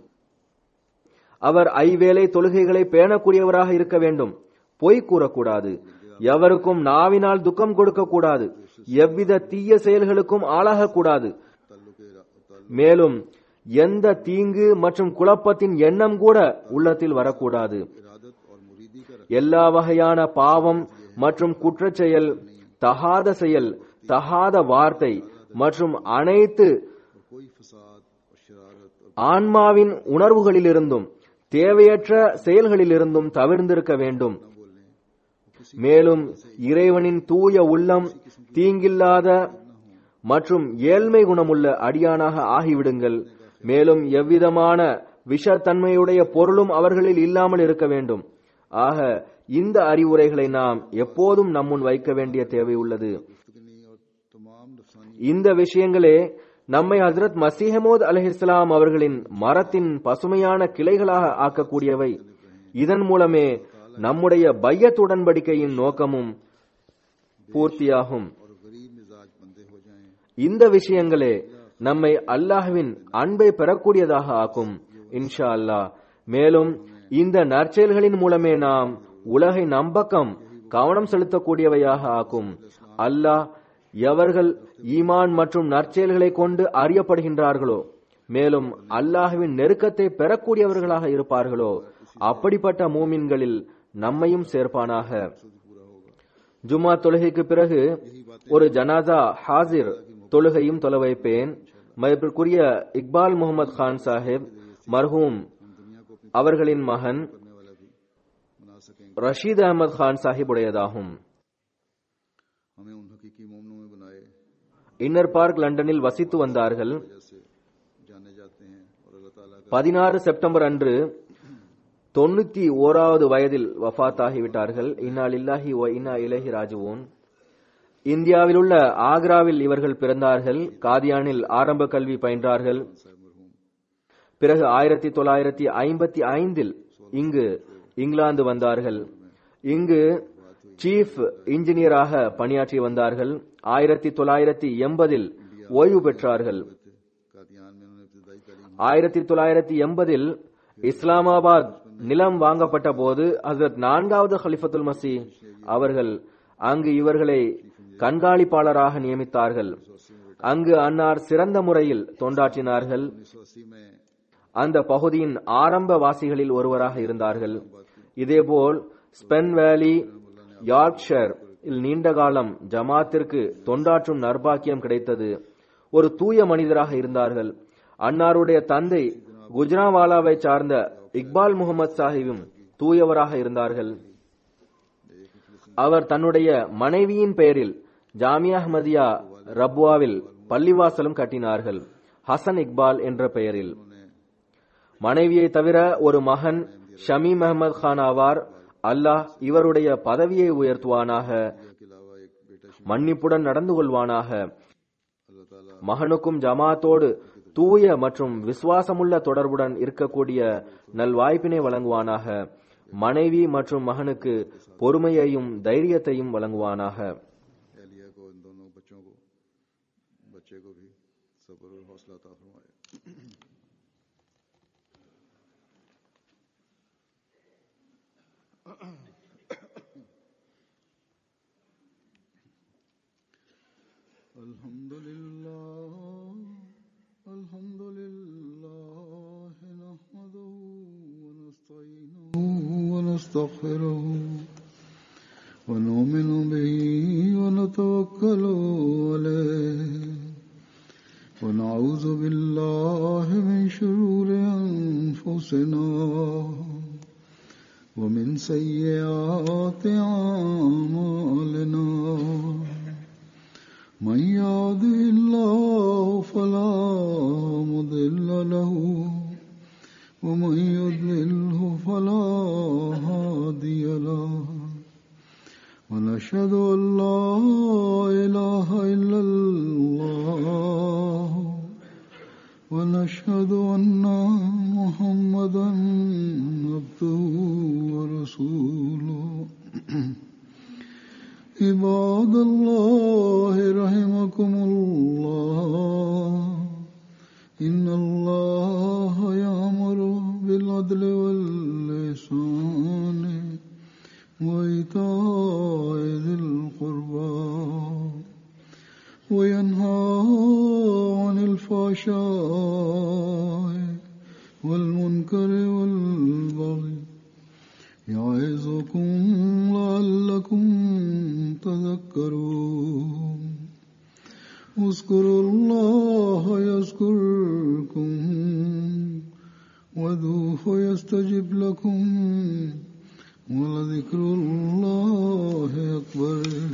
அவர் ஐவேளை தொழுகைகளை பேணக்கூடியவராக இருக்க வேண்டும் பொய் கூறக்கூடாது எவருக்கும் நாவினால் துக்கம் கொடுக்க கூடாது எவ்வித தீய செயல்களுக்கும் ஆளாகக்கூடாது ताल्लुक மேலும் எந்த தீங்கு மற்றும் குழப்பத்தின் எண்ணம் கூட உள்ளத்தில் வரக்கூடாது इरादत और मुरीदी का எல்லா வகையான பாவம் மற்றும் குற்றச்செயல் தகாத செயல் தகாத வார்த்தை மற்றும் அனைத்து कोई फसाद और शरारत और ஆன்மாவின் உணர்வுகளிலிருந்தும் தேவையற்ற செயல்களிலிருந்தும் தவிர்ந்திருக்க வேண்டும் மேலும் இறைவனின் தூய உள்ளம் தீங்கில்லாத மற்றும் ஏழ்மை குணமுள்ள அடியானாக ஆகிவிடுங்கள் மேலும் எவ்விதமான விஷத்தன்மையுடைய பொருளும் அவர்களில் இல்லாமல் இருக்க வேண்டும் ஆக இந்த அறிவுரைகளை நாம் எப்போதும் நம்முன் வைக்க வேண்டிய தேவை உள்ளது गुफ्तगनी और तमाम नफसानी இந்த விஷயங்களே நம்மை ஹசரத் மசீஹமோத் அலிஹிஸ்லாம் அவர்களின் மரத்தின் பசுமையான கிளைகளாக ஆக்கக்கூடியவை இதன் மூலமே நம்முடைய பையத் உடன்படிக்கையின் நோக்கமும் பூர்த்தியாகும் और गरीब मिजाज बंदे हो जाएं இந்த விஷயங்களே நம்மை அல்லாஹ்வின் அன்பை பெறக்கூடியதாக ஆக்கும் இன்ஷா அல்லாஹ் மேலும் இந்த நற்செயல்களின் மூலமே நாம் உலகை நம்பக்கம் கவனம் செலுத்தக்கூடியவையாக ஆக்கும் அல்லாஹ் எவர்கள் ஈமான் மற்றும் நற்செயல்களை கொண்டு அறியப்படுகின்றார்களோ மேலும் அல்லாஹ்வின் நெருக்கத்தை பெறக்கூடியவர்களாக இருப்பார்களோ அப்படிப்பட்ட மூமின்களில் நம்மையும் சேர்ப்பானாக ஜும்மா தொழுகைக்கு பிறகு ஒரு ஜனாசா ஹாசிர் தொழுகையும் தொலை வைப்பேன் மதிப்பிற்குரிய இக்பால் முகமது கான் சாஹிப் மர்ஹூம் அவர்களின் மகன் करने वाला भी बना सकेंगे ரஷீத் அகமது கான் சாஹிப் உடையதாகும் हमें उन हकीकी मोमनों में बनाए இன்னர் பார்க் லண்டனில் வசித்து வந்தார்கள் जैसे जाने जाते हैं और अल्लाह ताला का பதினாறு செப்டம்பர் அன்று தொண்ணூத்தி ஓராவது வயதில் வஃத் ஆகிவிட்டார்கள் இன்னா லில்லாஹி வ இன்னா இலஹி ராஜுவோன் இந்தியாவில் உள்ள ஆக்ராவில் இவர்கள் பிறந்தார்கள் காதியானில் ஆரம்ப கல்வி பயின்றார்கள் பிறகு ஆயிரத்தி தொள்ளாயிரத்தி ஐம்பத்தி ஐந்தில் இங்கு இங்கிலாந்து வந்தார்கள் இங்கு சீஃப் இன்ஜினியராக பணியாற்றி வந்தார்கள் ஆயிரத்தி தொள்ளாயிரத்தி எண்பதில் ஓய்வு பெற்றார்கள் कादियान में उन्होंने इब्तदाई तालीम ஆயிரத்தி தொள்ளாயிரத்தி எண்பதில் இஸ்லாமாபாத் நிலம் வாங்கப்பட்ட போது ஹசரத் நான்காவது ஹலிஃபத்துல் மசி அவர்கள் அங்கு இவர்களை கண்காணிப்பாளராக நியமித்தார்கள் அங்கு அன்னார் சிறந்த முறையில் தொண்டாற்றினார்கள் उन्नीस सौ अस्सी में அந்த பகுதியின் ஆரம்ப வாசிகளில் ஒருவராக இருந்தார்கள் இதேபோல் ஸ்பென் வேலி யார்க்ஷயர் இல் நீண்ட காலம் ஜமாத்திற்கு தொண்டாற்றும் நர்பாக்கியம் கிடைத்தது ஒரு தூய மனிதராக இருந்தார்கள் அன்னாருடைய தந்தை குஜ்ராவாலாவை சார்ந்த இக்பால் முகமது சாஹிபும் தூயவராக இருந்தார்கள் அவர் தன்னுடைய மனைவியின் பெயரில் ஜாமியா அஹ்மதியா ரப்வாவில் பள்ளிவாசலும் கட்டினார்கள் ஹசன் இக்பால் என்ற பெயரில் மனைவியை தவிர ஒரு மகன் ஷமீம் அஹமது கான் ஆவார் அல்லாஹ் இவருடைய பதவியை உயர்த்துவானாக के अलावा एक बेटा மன்னிப்புடன் நடந்து கொள்வானாக अल्लाह ताला மகனுக்கும் ஜமாத்தோடு தூய மற்றும் விசுவாசமுள்ள தொடர்புடன் இருக்கக்கூடிய நல்வாய்ப்பினை வழங்குவானாக மனைவி மற்றும் மகனுக்கு பொறுமையையும் தைரியத்தையும் வழங்குவானாக एलिया को इन दोनों बच्चों को बच्चे को भी सब्र और हौसला अता फरमाए الحمد لله الحمد لله نحمده ونستعينه ونستغفره ونؤمن به ونتوكل عليه ونعوذ بالله من شرور أنفسنا ومن سيئات أعمالنا من يهده الله فلا مضل له ومن يضلله فلا هادي له ونشهد أن لا إله إلا الله ونشهد أن محمدا عبده ورسوله عباد الله رحمكم الله إن الله يأمر بالعدل واللسان وإيتاء ذي القربى وينهى عن الفحشاء والمنكر والبغي يعظكم لعلكم تذكرون اذكروا الله يذكركم وادعوه يستجب لكم ولذكر الله أكبر